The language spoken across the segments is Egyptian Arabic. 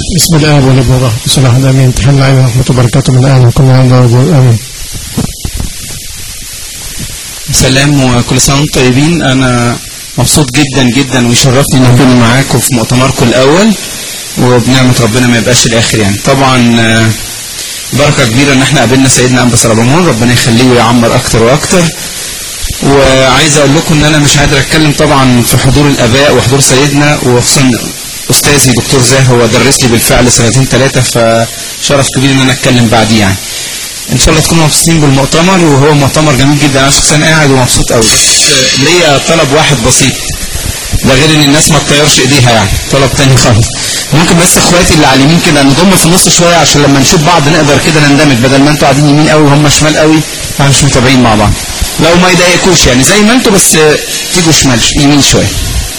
بسم الله والابن والروح القدس الاحد امين تحل علينا رحمه وبركاته من الان وكل عام وانتم امين سلام وكل سنة وانتم طيبين أنا مبسوط جدا جدا ويشرفني إن أكون معاكم في مؤتمركم الأول وبنعمة ربنا ما يبقاش الآخر يعني طبعا آه، بركة كبيرة إن احنا قابلنا سيدنا أنبا سربمون ربنا يخليه ويعمر أكتر وأكتر وعايز أقول لكم إن أنا مش قادر أتكلم طبعا في حضور الآباء وحضور سيدنا وخصوصا أستاذي دكتور زاه هو درس لي بالفعل سنتين ثلاثة فشرف كبير إن أنا أتكلم بعديه يعني ان شاء الله تكونوا مبسوطين بالمؤتمر وهو مؤتمر جميل جدا انا شخصيا قاعد ومبسوط قوي بس ليا طلب واحد بسيط ده غير ان الناس ما تطيرش ايديها يعني طلب تاني خالص ممكن بس اخواتي اللي على اليمين كده نضم في النص شويه عشان لما نشوف بعض نقدر كده نندمج بدل ما انتوا قاعدين يمين قوي وهم شمال قوي فاحنا مش متابعين مع بعض لو ما يضايقكوش يعني زي ما انتوا بس تيجوا شمال يمين شويه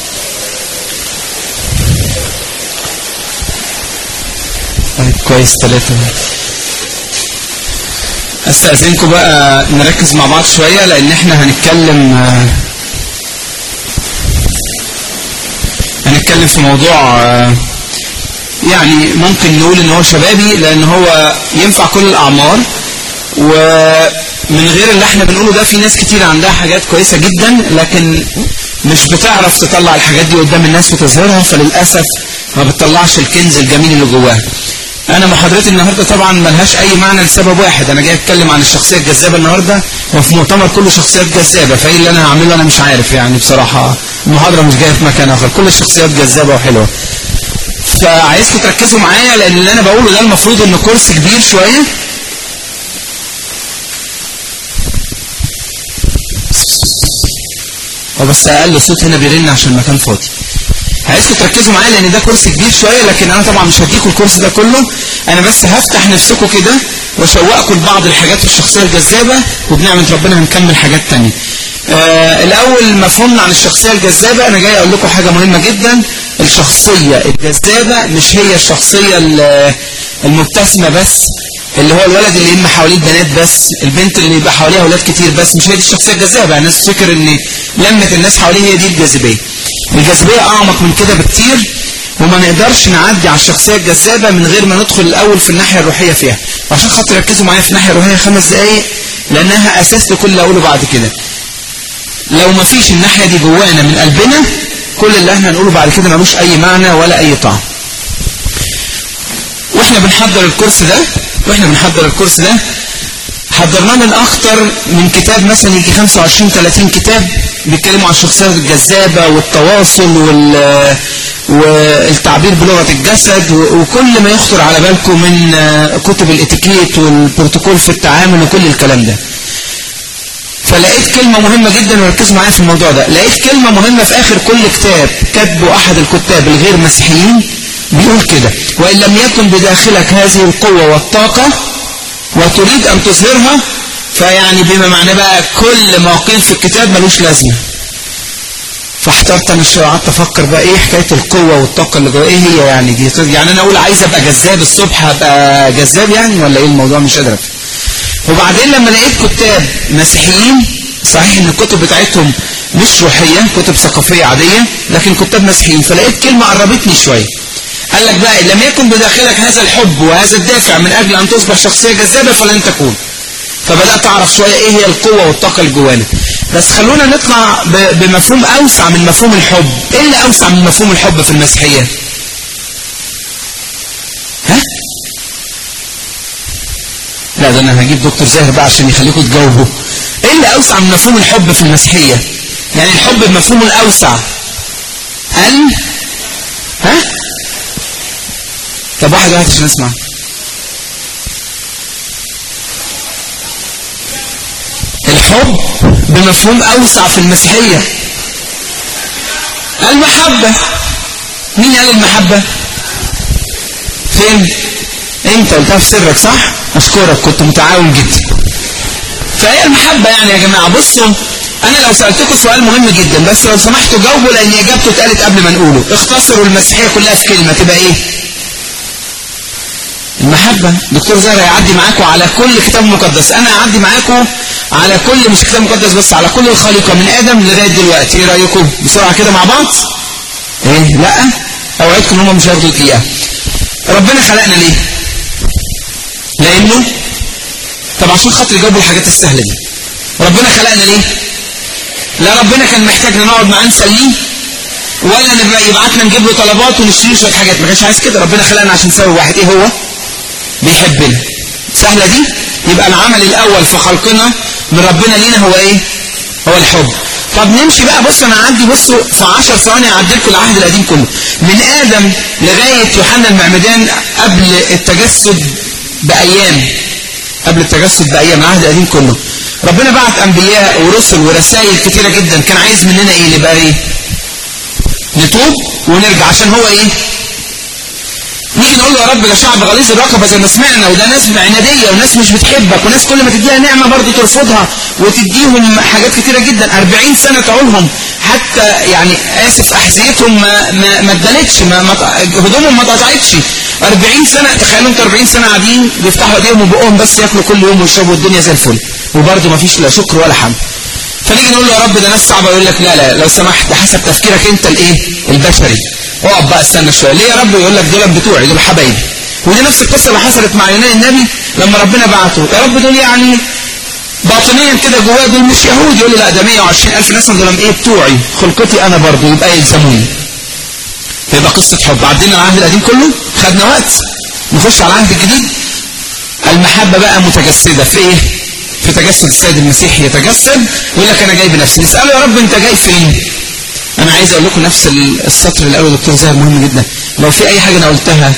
طيب كويس ثلاثة استأذنكم بقى نركز مع بعض شوية لأن احنا هنتكلم آه، هنتكلم في موضوع آه، يعني ممكن نقول ان هو شبابي لأن هو ينفع كل الأعمار ومن غير اللي احنا بنقوله ده في ناس كتير عندها حاجات كويسة جدا لكن مش بتعرف تطلع الحاجات دي قدام الناس وتظهرها فللأسف ما بتطلعش الكنز الجميل اللي جواها انا محاضرتي النهارده طبعا ملهاش اي معنى لسبب واحد انا جاي اتكلم عن الشخصيه الجذابه النهارده وفي مؤتمر كله شخصيات جذابه فايه اللي انا هعمله انا مش عارف يعني بصراحه المحاضره مش جايه في مكان اخر كل الشخصيات جذابه وحلوه فعايزكم تركزوا معايا لان اللي انا بقوله ده المفروض انه كورس كبير شويه هو بس اقل الصوت هنا بيرن عشان المكان فاضي عايزكم تركزوا معايا لان ده كورس كبير شويه لكن انا طبعا مش هديكم الكورس ده كله انا بس هفتح نفسكم كده واشوقكم لبعض الحاجات في الشخصيه الجذابه وبنعمه ربنا هنكمل حاجات تانية آه الاول مفهومنا عن الشخصيه الجذابه انا جاي اقول لكم حاجه مهمه جدا الشخصيه الجذابه مش هي الشخصيه ال- المبتسمه بس اللي هو الولد اللي يلم حواليه البنات بس البنت اللي يبقى حواليها اولاد كتير بس مش هي دي الشخصيه الجذابه يعني الناس تفكر ان لمه الناس حواليه هي دي الجاذبيه الجاذبيه اعمق من كده بكتير وما نقدرش نعدي على الشخصيه الجذابه من غير ما ندخل الاول في الناحيه الروحيه فيها وعشان خاطر ركزوا معايا في الناحيه الروحيه خمس دقائق لانها اساس لكل اللي اقوله بعد كده لو ما فيش الناحيه دي جوانا من قلبنا كل اللي احنا هنقوله بعد كده ملوش اي معنى ولا اي طعم واحنا بنحضر الكورس ده واحنا بنحضر الكورس ده حضرناه من اكتر من كتاب مثلا يجي 25 30 كتاب بيتكلموا عن الشخصيات الجذابه والتواصل وال والتعبير بلغه الجسد و- وكل ما يخطر على بالكم من آه، كتب الاتيكيت والبروتوكول في التعامل وكل الكلام ده فلقيت كلمة مهمة جدا وركزوا معايا في الموضوع ده لقيت كلمة مهمة في آخر كل كتاب كاتبه أحد الكتاب الغير مسيحيين بيقول كده وإن لم يكن بداخلك هذه القوة والطاقة وتريد أن تظهرها فيعني بما معناه بقى كل ما قيل في الكتاب ملوش لازمة فاحترت انا شويه قعدت افكر بقى ايه حكايه القوه والطاقه اللي جوه ايه هي يعني دي يعني انا اقول عايز ابقى جذاب الصبح ابقى جذاب يعني ولا ايه الموضوع مش قادر أفهم. وبعدين لما لقيت كتاب مسيحيين صحيح ان الكتب بتاعتهم مش روحيه كتب ثقافيه عاديه لكن كتاب مسيحيين فلقيت كلمه قربتني شويه قال لك بقى إن لم يكن بداخلك هذا الحب وهذا الدافع من اجل ان تصبح شخصيه جذابه فلن تكون فبدات اعرف شويه ايه هي القوه والطاقه اللي جوانا بس خلونا نطلع ب- بمفهوم اوسع من مفهوم الحب ايه اللي اوسع من مفهوم الحب في المسيحيه ها لا ده انا هجيب دكتور زاهر بقى عشان يخليكم تجاوبوا ايه اللي اوسع من مفهوم الحب في المسيحيه يعني الحب بمفهومه الاوسع ان ها طب واحد واحد عشان اسمع الحب بمفهوم اوسع في المسيحيه المحبه مين قال المحبه فين انت قلتها في سرك صح اشكرك كنت متعاون جدا فهي المحبة يعني يا جماعة بصوا انا لو سألتكم سؤال مهم جدا بس لو سمحتوا جاوبوا لان اجابته اتقالت قبل ما نقوله اختصروا المسيحية كلها في كلمة تبقى ايه المحبة دكتور زهر هيعدي معاكم على كل كتاب مقدس انا هعدي معاكم على كل مش كتاب مقدس بس على كل الخليقة من ادم لغاية دلوقتي ايه رأيكم بسرعة كده مع بعض ايه لا اوعدكم ان هم مش هياخدوا دقيقة ربنا خلقنا ليه لانه طب عشان خاطر يجاوبوا الحاجات السهله دي ربنا خلقنا ليه لا ربنا كان محتاجنا نقعد معاه نسليه ولا نبقى يبعتنا نجيب له طلبات ونشتري شويه حاجات ما كانش عايز كده ربنا خلقنا عشان سبب واحد ايه هو بيحبنا سهله دي يبقى العمل الاول في خلقنا من ربنا لينا هو ايه هو الحب طب نمشي بقى بص انا عندي بصوا في 10 ثواني اعدي لكم العهد القديم كله من ادم لغايه يوحنا المعمدان قبل التجسد بايام قبل التجسد بايام العهد القديم كله ربنا بعت انبياء ورسل ورسائل كتيره جدا كان عايز مننا ايه نبقى ايه نتوب ونرجع عشان هو ايه نيجي نقول له يا رب ده شعب غليظ الرقبه زي ما سمعنا وده ناس عناديه وناس مش بتحبك وناس كل ما تديها نعمه برضه ترفضها وتديهم حاجات كتيره جدا 40 سنه تعولهم حتى يعني اسف احذيتهم ما ما ما اتدلتش ما, ما هدومهم ما اتقطعتش 40 سنه تخيلوا انتوا 40 سنه قاعدين بيفتحوا ايديهم وبقهم بس ياكلوا كل يوم ويشربوا الدنيا زي الفل وبرضه ما فيش لا شكر ولا حمد فنيجي نقول له يا رب ده ناس صعبه يقول لك لا لا لو سمحت ده حسب تفكيرك انت الايه البشري اقعد بقى استنى شويه ليه يا رب يقول لك دول بتوعي دول حبايبي ودي نفس القصه اللي حصلت مع يونان النبي لما ربنا بعته يا رب دول يعني باطنيا كده جواه دول مش يهود يقول له لا ده 120 الف ناس دول ايه بتوعي خلقتي انا برضه يبقى يلزموني يبقى قصه حب عدينا العهد القديم كله خدنا وقت نخش على العهد الجديد المحبه بقى متجسده في ايه في تجسد السيد المسيح يتجسد يقول لك انا جاي بنفسي نساله يا رب انت جاي فين انا عايز اقول لكم نفس السطر الاول دكتور زاهر مهم جدا لو في اي حاجه انا قلتها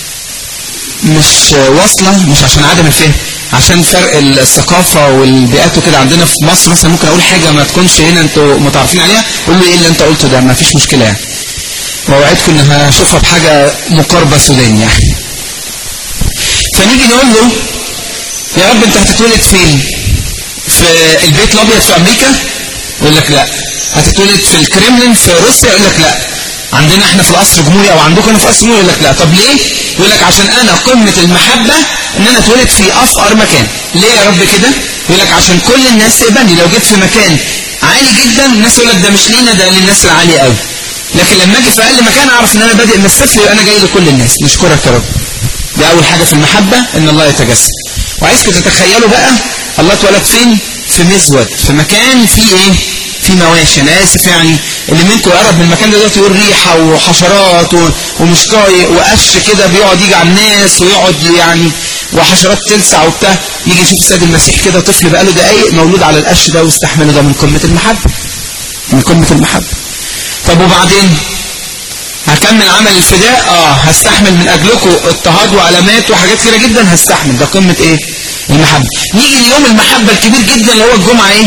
مش واصله مش عشان عدم الفهم عشان فرق الثقافه والبيئات وكده عندنا في مصر مثلا ممكن اقول حاجه ما تكونش هنا انتوا متعرفين عليها قول له ايه اللي انت قلته ده ما فيش مشكله يعني واوعدكم ان هشوفها بحاجه مقاربه سوداني يعني فنيجي نقول له يا رب انت هتتولد فين في البيت الابيض في امريكا يقول لك لا هتتولد في الكريملين في روسيا يقول لك لا عندنا احنا في القصر الجمهوري او عندكم في القصر الجمهوري يقول لك لا طب ليه يقول لك عشان انا قمه المحبه ان انا اتولد في افقر مكان ليه يا رب كده يقول لك عشان كل الناس تقبلني لو جيت في مكان عالي جدا الناس يقول لك ده مش لينا ده للناس العاليه قوي لكن لما اجي في اقل مكان اعرف ان انا بادئ من الصفر يبقى انا جاي لكل الناس نشكرك يا رب دي اول حاجه في المحبه ان الله يتجسد وعايزكم تتخيلوا بقى الله اتولد فين في مزود في مكان فيه ايه في مواشي انا اسف يعني اللي منكم يقرب من المكان ده دلوقتي يقول ريحه وحشرات ومش طايق وقش كده بيقعد يجي على الناس ويقعد يعني وحشرات تلسع وبتاع يجي يشوف السيد المسيح كده طفل بقاله دقايق مولود على القش ده ويستحمله ده من قمه المحبه من قمه المحبه طب وبعدين هكمل عمل الفداء اه هستحمل من اجلكم اضطهاد وعلامات وحاجات كتيره جدا هستحمل ده قمه ايه المحبه نيجي ليوم المحبه الكبير جدا اللي هو الجمعه ايه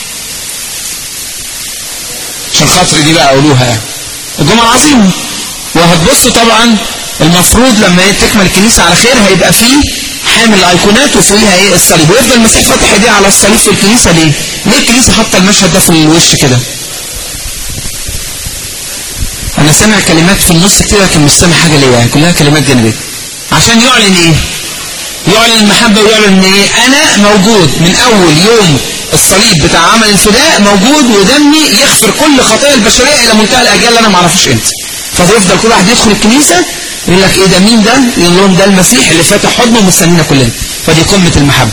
عشان خاطر دي بقى قولوها يعني الجمعه العظيمه وهتبصوا طبعا المفروض لما تكمل الكنيسه على خير هيبقى فيه حامل الايقونات وفوقيها ايه الصليب ويفضل المسيح فاتح ايديه على الصليب في الكنيسه ليه؟ ليه الكنيسه حاطه المشهد ده في الوش كده؟ انا سامع كلمات في النص كتير لكن مش سامع حاجه ليا يعني كلها كلمات جانبيه عشان يعلن ايه يعلن المحبه ويعلن ان ايه انا موجود من اول يوم الصليب بتاع عمل الفداء موجود ودمي يغفر كل خطايا البشريه الى منتهى الاجيال اللي انا ما اعرفوش امتى فيفضل كل واحد يدخل الكنيسه يقول لك ايه ده مين ده يقول لهم ده المسيح اللي فاتح حضنه ومستنينا كلنا فدي قمه المحبه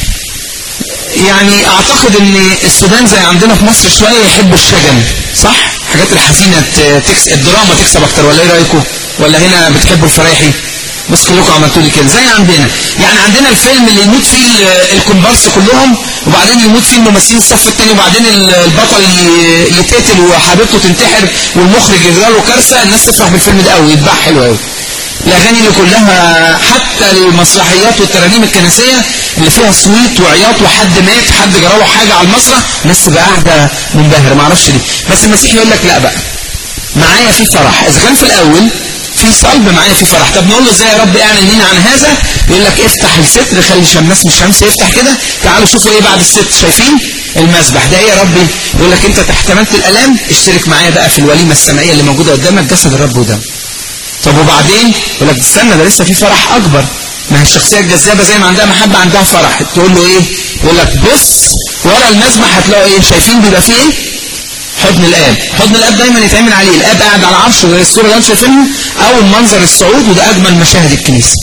يعني اعتقد ان السودان زي عندنا في مصر شويه يحبوا الشجن صح الحاجات الحزينه تكس الدراما تكسب اكتر ولا ايه رايكم ولا هنا بتحبوا الفرايحي بس كلكم عملتوا لي كده زي عندنا يعني عندنا الفيلم اللي يموت فيه الكومبارس كلهم وبعدين يموت فيه الممثلين الصف الثاني وبعدين البطل يتقتل وحبيبته تنتحر والمخرج يجرى له كارثه الناس تفرح بالفيلم ده قوي يتباع حلو قوي الاغاني اللي كلها حتى المسرحيات والترانيم الكنسيه اللي فيها صويت وعياط وحد مات حد جرى له حاجه على المسرح الناس تبقى قاعده منبهره ما اعرفش ليه بس المسيح يقول لك لا بقى معايا في فرح اذا كان في الاول في صلب معايا في فرح طب نقول له ازاي يا رب اعلن لنا عن هذا يقول لك افتح الستر خلي الشماس من الشمس يفتح كده تعالوا شوفوا ايه بعد الستر شايفين المسبح ده ايه يا ربي يقول لك انت تحتملت الالام اشترك معايا بقى في الوليمه السمائيه اللي موجوده قدامك جسد الرب ودم طب وبعدين يقول لك استنى ده لسه في فرح اكبر ما هي الشخصيه الجذابه زي ما عندها محبه عندها فرح تقول له ايه يقول لك بص ورا المسبح هتلاقوا ايه شايفين بيبقى فيه ايه حضن الاب حضن الاب دايما يتعمل عليه الاب قاعد على العرش زي الصوره اللي انتم شايفينها او منظر الصعود وده اجمل مشاهد الكنيسه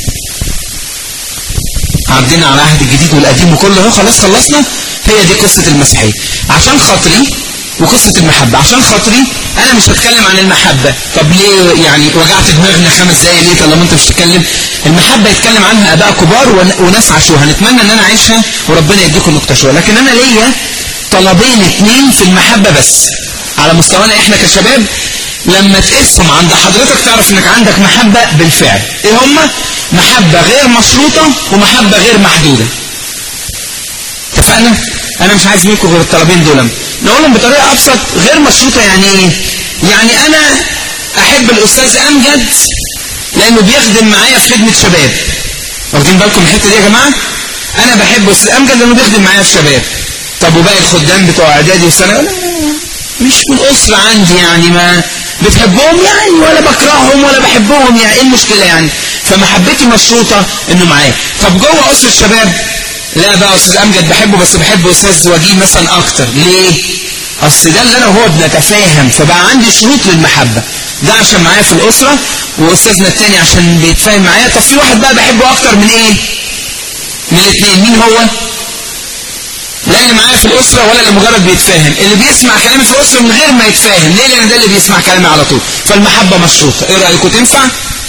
عدينا على العهد الجديد والقديم وكله اهو خلاص خلصنا هي دي قصه المسيحيه عشان خاطري وقصة المحبة عشان خاطري أنا مش هتكلم عن المحبة طب ليه يعني وجعت دماغنا خمس دقايق ليه طالما أنت مش هتتكلم المحبة يتكلم عنها آباء كبار وناس عاشوها نتمنى إن أنا أعيشها وربنا يديكم نكتشفوها لكن أنا ليا طلبين اتنين في المحبة بس على مستوانا إحنا كشباب لما تقسم عند حضرتك تعرف إنك عندك محبة بالفعل إيه هما؟ محبة غير مشروطة ومحبة غير محدودة اتفقنا؟ أنا مش عايز منكم غير الطلبين دول نقولهم بطريقة أبسط غير مشروطة يعني إيه؟ يعني أنا أحب الأستاذ أمجد لأنه بيخدم معايا في خدمة شباب واخدين بالكم الحتة دي يا جماعة؟ أنا بحب أستاذ أمجد لأنه بيخدم معايا في شباب طب وباقي الخدام بتوع إعدادي وثانوي مش من أسرة عندي يعني ما بتحبهم يعني ولا بكرههم ولا بحبهم يعني إيه المشكلة يعني؟ فمحبتي مشروطة إنه معايا طب جوه أسرة الشباب لا بقى استاذ امجد بحبه بس بحب استاذ وجيه مثلا اكتر ليه اصل ده اللي انا وهو بنتفاهم فبقى عندي شروط للمحبه ده عشان معايا في الاسره واستاذنا التاني عشان بيتفاهم معايا طب في واحد بقى بحبه اكتر من ايه من الاثنين مين هو لا اللي معايا في الاسره ولا اللي مجرد بيتفاهم اللي بيسمع كلامي في الاسره من غير ما يتفاهم ليه لان ده اللي بيسمع كلامي على طول فالمحبه مشروطه ايه رايكم تنفع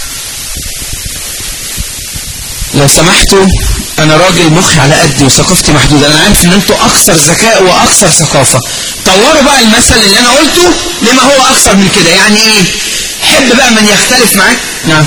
لو سمحتوا انا راجل مخي على قدي وثقافتي محدوده انا عارف ان انتوا اكثر ذكاء واكثر ثقافه طوروا بقى المثل اللي انا قلته لما هو اكثر من كده يعني ايه حب بقى من يختلف معاك نعم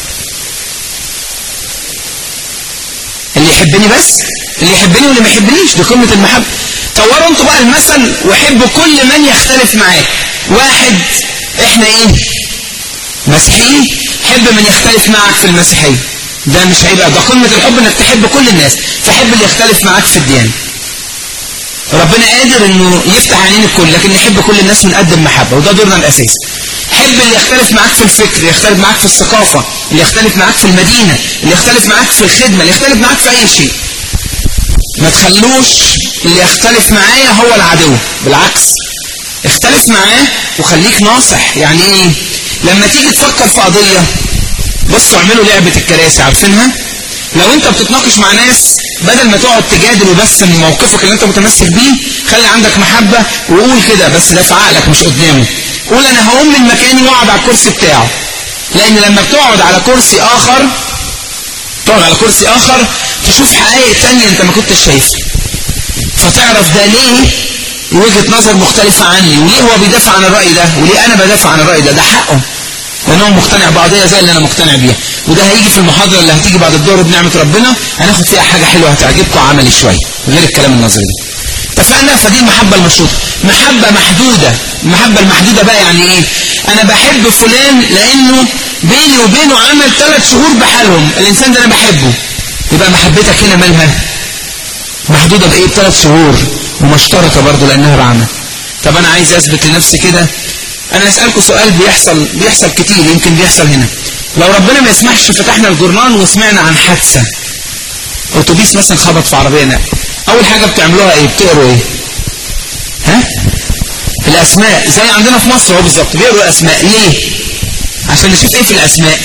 اللي يحبني بس اللي يحبني واللي ما يحبنيش دي قمه المحبه طوروا انتوا بقى المثل وحبوا كل من يختلف معاك واحد احنا ايه مسيحيين حب من يختلف معك في المسيحيه ده مش هيبقى ده قمة الحب انك تحب كل الناس تحب اللي يختلف معاك في الديانة ربنا قادر انه يفتح عينين الكل لكن يحب كل الناس من قد المحبة وده دورنا الاساسي حب اللي يختلف معاك في الفكر اللي يختلف معاك في الثقافة اللي يختلف معاك في المدينة اللي يختلف معاك في الخدمة اللي يختلف معاك في اي شيء ما تخلوش اللي يختلف معايا هو العدو بالعكس اختلف معاه وخليك ناصح يعني ايه لما تيجي تفكر في قضية بصوا اعملوا لعبة الكراسي عارفينها لو انت بتتناقش مع ناس بدل ما تقعد تجادل وبس من موقفك اللي انت متمسك بيه خلي عندك محبة وقول كده بس ده في عقلك مش قدامه قول انا هقوم من مكاني واقعد على الكرسي بتاعه لان لما بتقعد على كرسي اخر تقعد على كرسي اخر تشوف حقائق تانية انت ما كنتش شايفها فتعرف ده ليه وجهة نظر مختلفة عني وليه هو بيدافع عن الرأي ده وليه انا بدافع عن الرأي ده ده حقه لان هو مقتنع بقضيه زي اللي انا مقتنع بيها وده هيجي في المحاضره اللي هتيجي بعد الدور بنعمه ربنا هناخد فيها حاجه حلوه هتعجبكم عملي شويه غير الكلام النظري ده اتفقنا فدي المحبه المشروطه محبه محدوده المحبه المحدوده بقى يعني ايه انا بحب فلان لانه بيني وبينه عمل ثلاث شهور بحالهم الانسان ده انا بحبه يبقى محبتك هنا مالها محدوده بايه بثلاث شهور ومشترطه برضه لانها بعمل طب انا عايز اثبت لنفسي كده انا اسالكم سؤال بيحصل بيحصل كتير يمكن بيحصل هنا لو ربنا ما يسمحش فتحنا الجورنال وسمعنا عن حادثه اتوبيس مثلا خبط في عربيه نقل اول حاجه بتعملوها ايه بتقروا ايه ها الاسماء زي عندنا في مصر اهو بالظبط بيقروا الاسماء ليه عشان نشوف ايه في الاسماء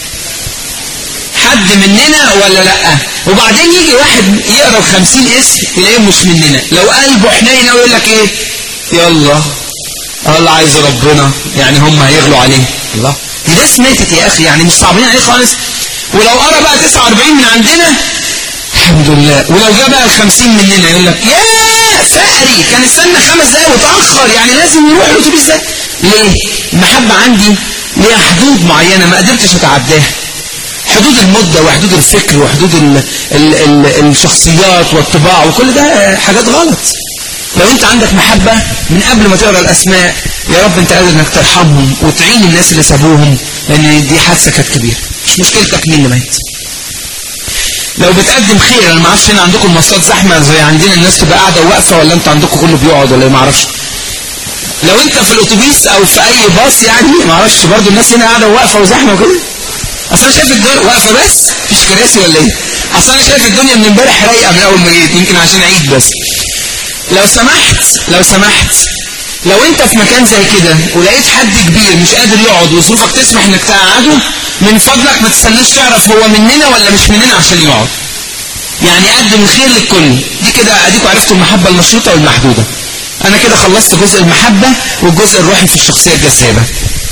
حد مننا ولا لا وبعدين يجي واحد يقرا ال 50 اسم يلاقيه مش مننا لو قلبه حنين قوي يقول لك ايه يلا الله عايز ربنا يعني هم هيغلوا عليه الله دي ده سماتت يا اخي يعني مش صعبين عليه خالص ولو قرا بقى 49 من عندنا الحمد لله ولو جاب بقى ال 50 مننا يقول لك يا فقري كان استنى خمس دقايق وتاخر يعني لازم يروح الاتوبيس ده ليه؟ المحبه عندي ليها حدود معينه ما قدرتش اتعداها حدود المده وحدود الفكر وحدود ال ال ال الشخصيات والطباع وكل ده حاجات غلط لو انت عندك محبة من قبل ما تقرأ الأسماء يا رب انت قادر انك ترحمهم وتعين الناس اللي سابوهم لأن دي حادثة كانت كبيرة مش مشكلتك مين اللي مات لو بتقدم خير انا ما اعرفش هنا عندكم المواصلات زحمه زي عندنا الناس تبقى قاعده وواقفه ولا انت عندكم كله بيقعد ولا ما اعرفش لو انت في الاتوبيس او في اي باص يعني ما اعرفش برضه الناس هنا قاعده وواقفه وزحمه وكده اصل انا شايف الدنيا واقفه بس مفيش كراسي ولا ايه اصل انا شايف الدنيا من امبارح رايقه من اول ما جيت يمكن عشان عيد بس لو سمحت لو سمحت لو انت في مكان زي كده ولقيت حد كبير مش قادر يقعد وظروفك تسمح انك تقعده من فضلك ما تستناش تعرف هو مننا ولا مش مننا عشان يقعد يعني قدم الخير للكل دي كده اديكوا عرفتوا المحبة المشروطة والمحدودة انا كده خلصت جزء المحبة والجزء الروحي في الشخصية الجذابة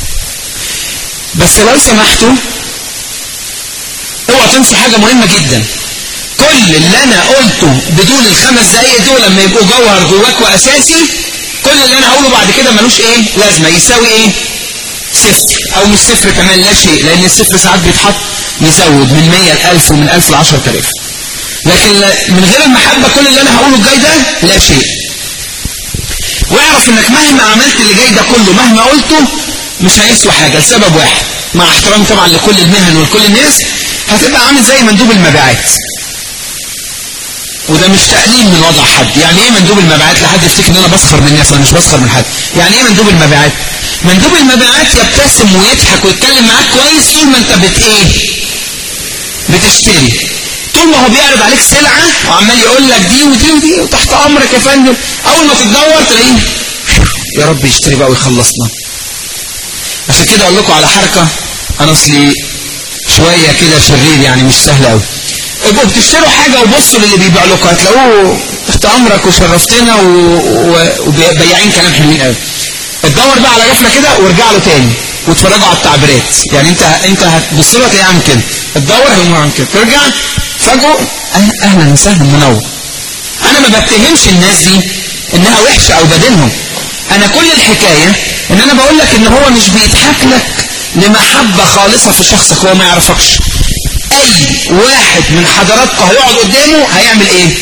بس لو سمحتوا اوعوا تنسوا حاجة مهمة جدا كل اللي انا قلته بدون الخمس دقايق دول لما يبقوا جوهر جواك واساسي كل اللي انا هقوله بعد كده ملوش ايه لازمه يساوي ايه صفر او مش صفر كمان لا شيء لان الصفر ساعات بيتحط يزود من 100 ل 1000 ومن 1000 ل 10000 لكن من غير المحبه كل اللي انا هقوله الجاي ده لا شيء واعرف انك مهما عملت اللي جاي ده كله مهما قلته مش هيسوى حاجه لسبب واحد مع احترامي طبعا لكل المهن ولكل الناس هتبقى عامل زي مندوب المبيعات وده مش تقليل من وضع حد يعني ايه مندوب المبيعات لحد يفتكر ان انا بسخر من الناس انا مش بسخر من حد يعني ايه مندوب المبيعات مندوب المبيعات يبتسم ويضحك ويتكلم معاك كويس طول ما انت بت ايه بتشتري طول ما هو بيعرض عليك سلعة وعمال يقول لك دي ودي ودي وتحت امرك يا فندم اول ما تتدور تلاقيه يا رب يشتري بقى ويخلصنا عشان كده اقول لكم على حركة انا اصلي شوية كده شرير يعني مش سهل قوي ابقوا بتشتروا حاجة وبصوا للي بيبيع لكم هتلاقوه تحت امرك وشرفتنا و... و... وبياعين كلام حلوين قوي اتدور بقى على غفله كده وارجع له تاني واتفرجوا على التعبيرات يعني انت انت هتبص له هتلاقيه عامل كده تدور هيقوم عامل كده ترجع فجأة أه- اهلا وسهلا منور انا ما بتهمش الناس دي انها وحشه او بدينهم انا كل الحكايه ان انا بقول لك ان هو مش بيضحك لك لمحبه خالصه في شخصك هو ما يعرفكش اي واحد من حضراتكم هيقعد قدامه هيعمل ايه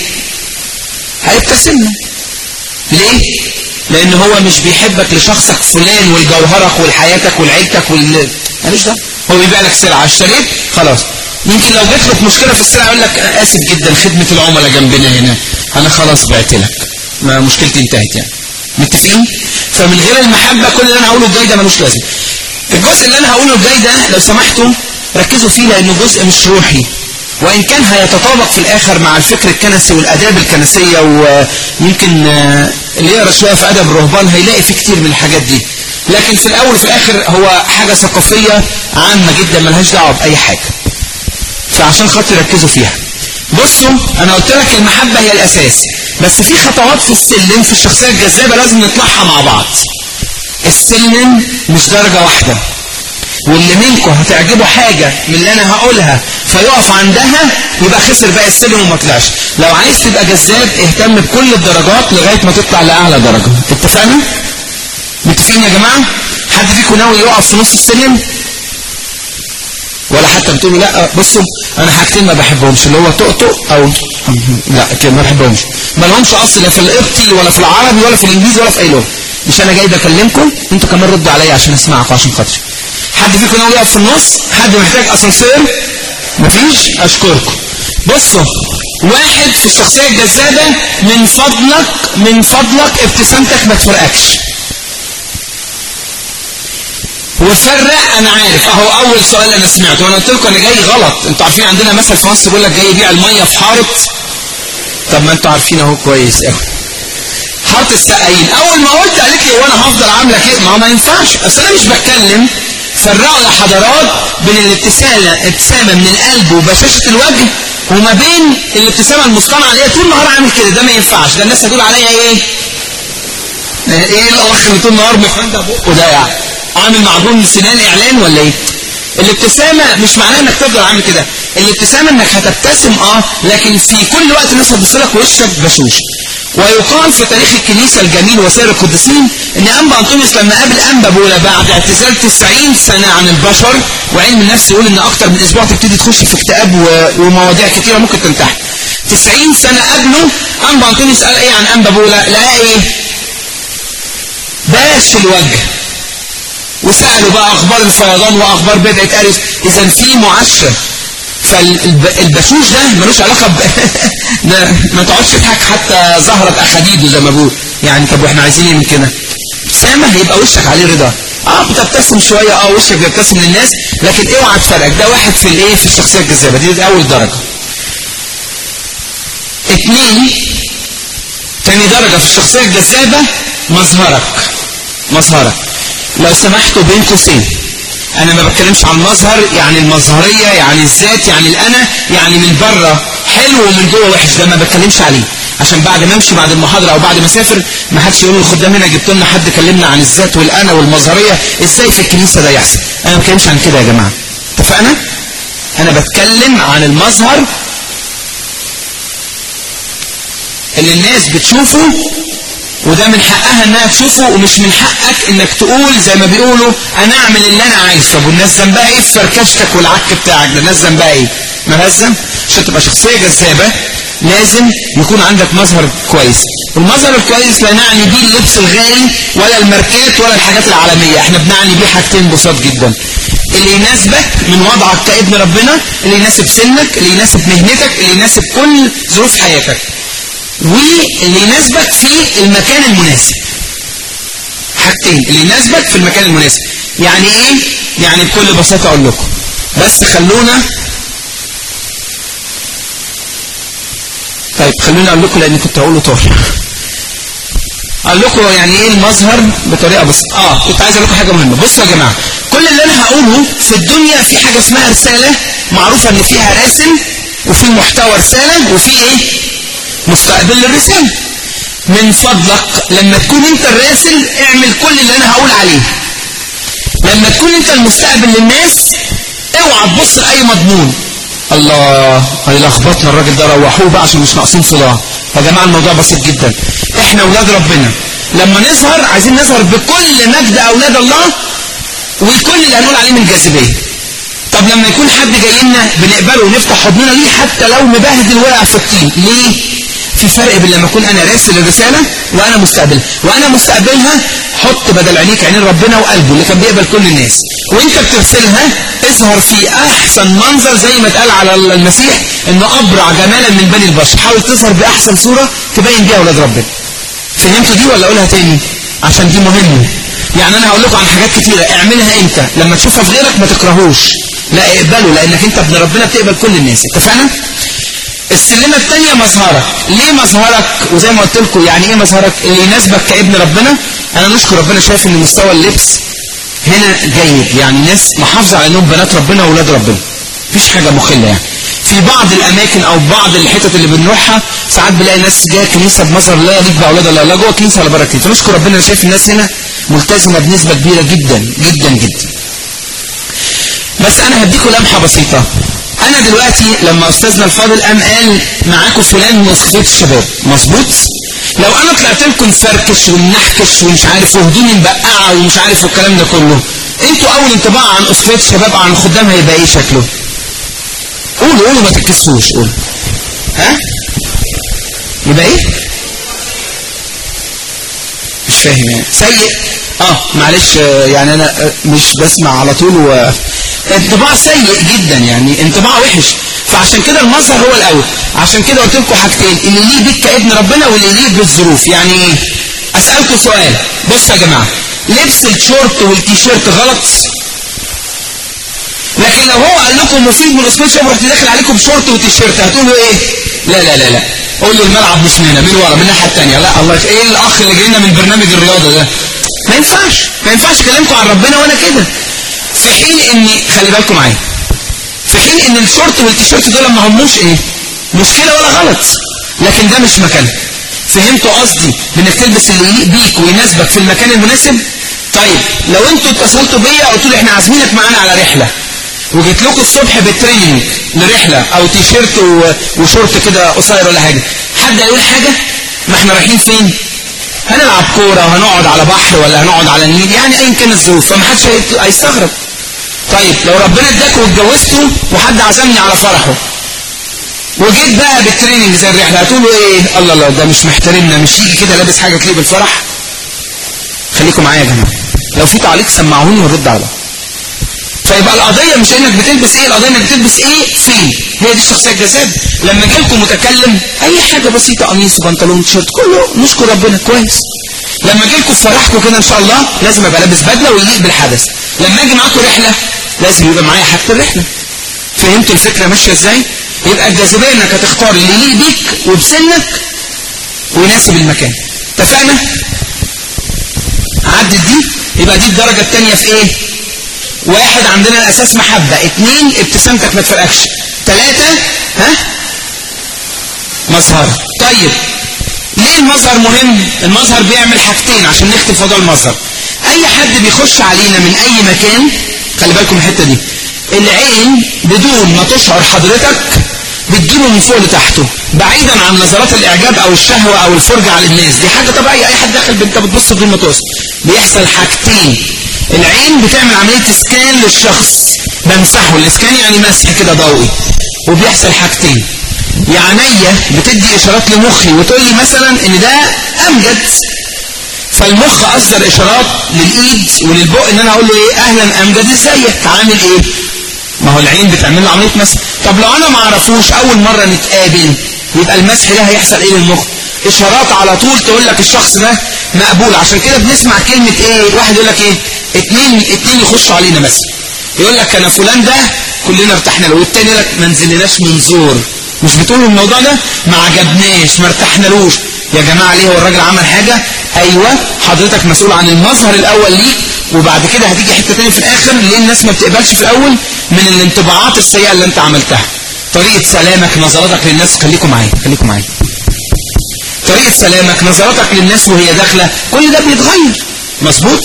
هيبتسم له ليه لان هو مش بيحبك لشخصك فلان ولجوهرك ولحياتك ولعيلتك وال مالوش ده هو بيبيع لك سلعه اشتريت خلاص يمكن لو جات لك مشكله في السلعه يقول لك أنا اسف جدا خدمه العملاء جنبنا هنا انا خلاص بعت لك ما مشكلتي انتهت يعني متفقين فمن غير المحبه كل اللي انا هقوله الجاي ده ملوش لازمه الجزء اللي انا هقوله الجاي ده لو سمحتوا ركزوا فيه لانه جزء مش روحي وإن كان هيتطابق في الآخر مع الفكر الكنسي والآداب الكنسية ويمكن آه، اللي يقرأ شوية في أدب الرهبان هيلاقي فيه كتير من الحاجات دي لكن في الأول وفي الآخر هو حاجة ثقافية عامة جدا ملهاش دعوة بأي حاجة فعشان خاطر ركزوا فيها بصوا أنا قلت لك المحبة هي الأساس بس في خطوات في السلم في الشخصية الجذابة لازم نطلعها مع بعض السلم مش درجة واحدة واللي منكم هتعجبه حاجة من اللي انا هقولها فيقف عندها يبقى خسر باقي السلم وما طلعش لو عايز تبقى جذاب اهتم بكل الدرجات لغاية ما تطلع لأعلى درجة اتفقنا؟ متفقين يا جماعة؟ حد فيكم ناوي يقف في نص السلم؟ ولا حتى بتقولوا لا بصوا انا حاجتين ما بحبهمش اللي هو طقطق او لا كده ما بحبهمش ما لهمش اصل لا في القبطي ولا في العربي ولا في الانجليزي ولا في اي لغه مش انا جاي بكلمكم انتوا كمان ردوا عليا عشان اسمعكم عشان خاطري حد فيكم ناوي يقف في النص حد محتاج اسانسير مفيش اشكركم بصوا واحد في الشخصيه الجذابه من فضلك من فضلك ابتسامتك ما تفرقكش وفرق انا عارف اهو اول سؤال انا سمعته وانا قلت لكم انا جاي غلط انتوا عارفين عندنا مثل في مصر بيقول لك جاي يبيع الميه في حاره طب ما انتوا عارفين اهو كويس قوي حاره السقايين اول ما قلت قالت لي وانا هفضل عامله كده ما هو ما ينفعش اصل انا مش بتكلم فرقوا يا حضرات بين الابتسامه ابتسامه من القلب وبشاشه الوجه وما بين الابتسامه المصطنعه اللي هي طول النهار عامل كده ده ما ينفعش ده الناس هتقول عليا ايه ايه الاخ اللي طول النهار مفندق بقه ده يعني عامل معجون سنان اعلان ولا ايه الابتسامه مش معناها انك تفضل عامل كده الابتسامه انك هتبتسم اه لكن في كل وقت الناس هتبص لك وشك بشوش ويقال في تاريخ الكنيسة الجميل وسائر القديسين ان انبا انطونيوس لما قابل انبا بولا بعد اعتزال 90 سنة عن البشر وعلم النفس يقول ان اكتر من اسبوع تبتدي تخش في اكتئاب و- ومواضيع كتيرة ممكن تنتهي 90 سنة قبله انبا انطونيوس قال ايه عن انبا بولا لقى ايه باش في الوجه وسألوا بقى اخبار الفيضان واخبار بدعة اريس اذا في معشر فالبشوش ده ملوش علاقة ب... ده ما تقعدش تضحك حتى ظهرت اخاديده زي ما بقول يعني طب واحنا عايزين ايه من كده ابتسامة هيبقى وشك عليه رضا اه بتبتسم شوية اه وشك بيبتسم للناس لكن اوعى تفرقك ده واحد في الايه في الشخصية الجذابة دي, دي اول درجة اتنين تاني درجة في الشخصية الجذابة مظهرك مظهرك لو سمحتوا بين قوسين انا ما بتكلمش عن المظهر يعني المظهرية يعني الذات يعني الانا يعني من بره حلو ومن جوه وحش ده ما بتكلمش عليه عشان بعد ما امشي بعد المحاضرة او بعد ما اسافر ما حدش يقول الخدام هنا جبت لنا حد كلمنا عن الذات والانا والمظهرية ازاي في الكنيسة ده يحصل انا ما بتكلمش عن كده يا جماعة اتفقنا انا بتكلم عن المظهر اللي الناس بتشوفه وده من حقها انها تشوفه ومش من حقك انك تقول زي ما بيقولوا انا اعمل اللي انا عايزه طب والناس ذنبها ايه في فركشتك والعك بتاعك ده الناس ذنبها ايه مالهاش ذنب عشان تبقى شخصيه جذابه لازم يكون عندك مظهر كويس والمظهر الكويس لا نعني بيه اللبس الغالي ولا الماركات ولا الحاجات العالميه احنا بنعني بيه حاجتين بساط جدا اللي يناسبك من وضعك كابن ربنا اللي يناسب سنك اللي يناسب مهنتك اللي يناسب كل ظروف حياتك واللي يناسبك في المكان المناسب حاجتين اللي يناسبك في المكان المناسب يعني ايه يعني بكل بساطة اقول لكم بس خلونا طيب خلونا اقول لكم لان كنت هقوله طول اقول لكم يعني ايه المظهر بطريقه بس اه كنت عايز اقول لكم حاجه مهمه بصوا يا جماعه كل اللي انا هقوله في الدنيا في حاجه اسمها رساله معروفه ان فيها راسم وفي محتوى رساله وفي ايه مستقبل للرسالة من فضلك لما تكون انت الراسل اعمل كل اللي انا هقول عليه لما تكون انت المستقبل للناس اوعى تبص لاي مضمون الله هيلخبطنا الراجل ده روحوه بقى عشان مش ناقصين صداع يا جماعه الموضوع بسيط جدا احنا اولاد ربنا لما نظهر عايزين نظهر بكل مجد اولاد الله وكل اللي هنقول عليه من جاذبيه طب لما يكون حد جاي لنا بنقبله ونفتح حضننا ليه حتى لو مبهدل وقع في الطين ليه في فرق بين لما اكون انا راسل الرساله وانا مستقبل وانا مستقبلها حط بدل عينيك عينين ربنا وقلبه اللي كان بيقبل كل الناس وانت بترسلها اظهر في احسن منظر زي ما اتقال على المسيح انه ابرع جمالا من بني البشر حاول تظهر باحسن صوره تبين بيها اولاد ربنا فهمتوا دي ولا اقولها تاني عشان دي مهمه يعني انا هقول لكم عن حاجات كتيره اعملها انت لما تشوفها في غيرك ما تكرهوش لا اقبله لانك انت ابن ربنا بتقبل كل الناس اتفقنا السلمة الثانية مظهرك ليه مظهرك وزي ما قلت لكم يعني ايه مظهرك اللي يناسبك كابن ربنا انا نشكر ربنا شايف ان مستوى اللبس هنا جيد يعني ناس محافظة على انهم بنات ربنا واولاد ربنا مفيش حاجة مخلة يعني في بعض الاماكن او بعض الحتت اللي بنروحها ساعات بلاقي ناس جايه كنيسه بمظهر لا يليق باولاد الله لا جوه كنيسه ولا بره كنيسه نشكر ربنا انا شايف الناس هنا ملتزمه بنسبه كبيره جدا جدا جدا بس انا هديكم لمحه بسيطه انا دلوقتي لما استاذنا الفاضل قام قال معاكم فلان من اسقفيه الشباب مظبوط لو انا طلعت لكم فركش ومنحكش ومش عارف وهدومي مبقعه ومش عارف والكلام ده كله انتوا اول انطباع عن اسقفيه الشباب عن الخدام هيبقى ايه شكله قولوا قولوا ما تتكسوش قولوا ها يبقى ايه مش فاهم يعني سيء اه معلش يعني انا مش بسمع على طول و انطباع سيء جدا يعني انطباع وحش فعشان كده المظهر هو الاول عشان كده قلت لكم حاجتين اللي ليه بيك كابن ربنا واللي ليه بالظروف يعني ايه اسالكم سؤال بصوا يا جماعه لبس الشورت والتيشيرت غلط لكن لو هو قال لكم مفيد من اسمه شاب رحت داخل عليكم بشورت وتيشيرت هتقولوا ايه لا لا لا لا قولوا الملعب مش من هنا من ورا من الناحيه الثانيه لا الله ايه الاخ اللي جاي لنا من برنامج الرياضه ده ما ينفعش ما ينفعش اكلمكم عن ربنا وانا كده في حين ان خلي بالكم معايا في حين ان الشورت والتيشيرت دول ما هموش ايه مشكله ولا غلط لكن ده مش مكانه فهمتوا قصدي بانك تلبس اللي يليق بيك ويناسبك في المكان المناسب طيب لو انتوا اتصلتوا بيا قلتوا لي احنا عازمينك معانا على رحله وجيت لكم الصبح بالتريننج لرحله او تيشيرت وشورت كده قصير ولا حاجه حد هيقول حاجه ما احنا رايحين فين هنلعب كوره وهنقعد على بحر ولا هنقعد على النيل يعني ايا كان الظروف فما حدش هيستغرب طيب لو ربنا اداكوا واتجوزتوا وحد عزمني على فرحه وجيت بقى بالتريننج زي الرحله هتقولوا ايه الله الله ده مش محترمنا مش يجي كده لابس حاجه تليق بالفرح خليكم معايا يا جماعه لو في تعليق سمعوني ونرد على فيبقى القضيه مش انك بتلبس ايه القضيه انك بتلبس ايه فين هي دي الشخصيه الجذاب لما جالكم متكلم اي حاجه بسيطه قميص وبنطلون تيشيرت كله نشكر ربنا كويس لما جالكم في فرحكم كده ان شاء الله لازم ابقى لابس بدله ويليق بالحدث لما اجي معاكم رحله لازم يبقى معايا حاجه الرحله فهمتوا الفكره ماشيه ازاي يبقى الجاذبيه انك هتختار اللي يليق بيك وبسنك ويناسب المكان اتفقنا عدت دي يبقى دي الدرجة الثانية في ايه واحد عندنا الاساس محبة اتنين ابتسامتك ما تفرقكش ثلاثة ها مظهر طيب ليه المظهر مهم المظهر بيعمل حاجتين عشان نختم في موضوع المظهر اي حد بيخش علينا من اي مكان خلي بالكم الحته دي العين بدون ما تشعر حضرتك بتجيبه من فوق لتحته بعيدا عن نظرات الاعجاب او الشهوه او الفرجه على الناس دي حاجه طبيعيه اي حد داخل انت بتبص بدون ما تقصد بيحصل حاجتين العين بتعمل عمليه اسكان للشخص بمسحه الاسكان يعني مسح كده ضوئي وبيحصل حاجتين يا عينيا بتدي اشارات لمخي وتقول لي مثلا ان ده امجد فالمخ اصدر اشارات للايد وللبق ان انا اقول له ايه اهلا امجد ازيك عامل ايه ما هو العين بتعمل له عمليه مسح طب لو انا ما اعرفوش اول مره نتقابل يبقى المسح ده هيحصل ايه للمخ اشارات على طول تقول لك الشخص ده مقبول عشان كده بنسمع كلمه ايه واحد يقول لك ايه اتنين اتنين يخشوا علينا مثلا يقول لك انا فلان ده كلنا ارتحنا له والتاني يقول لك ما نزلناش منظور مش بتقولوا الموضوع ده ما عجبناش ما ارتحنالوش يا جماعه ليه هو الراجل عمل حاجه ايوه حضرتك مسؤول عن المظهر الاول ليك وبعد كده هتيجي حته تاني في الاخر ليه الناس ما بتقبلش في الاول من الانطباعات السيئه اللي انت عملتها طريقه سلامك نظراتك للناس خليكم معايا خليكم معايا طريقه سلامك نظراتك للناس وهي داخله كل ده بيتغير مظبوط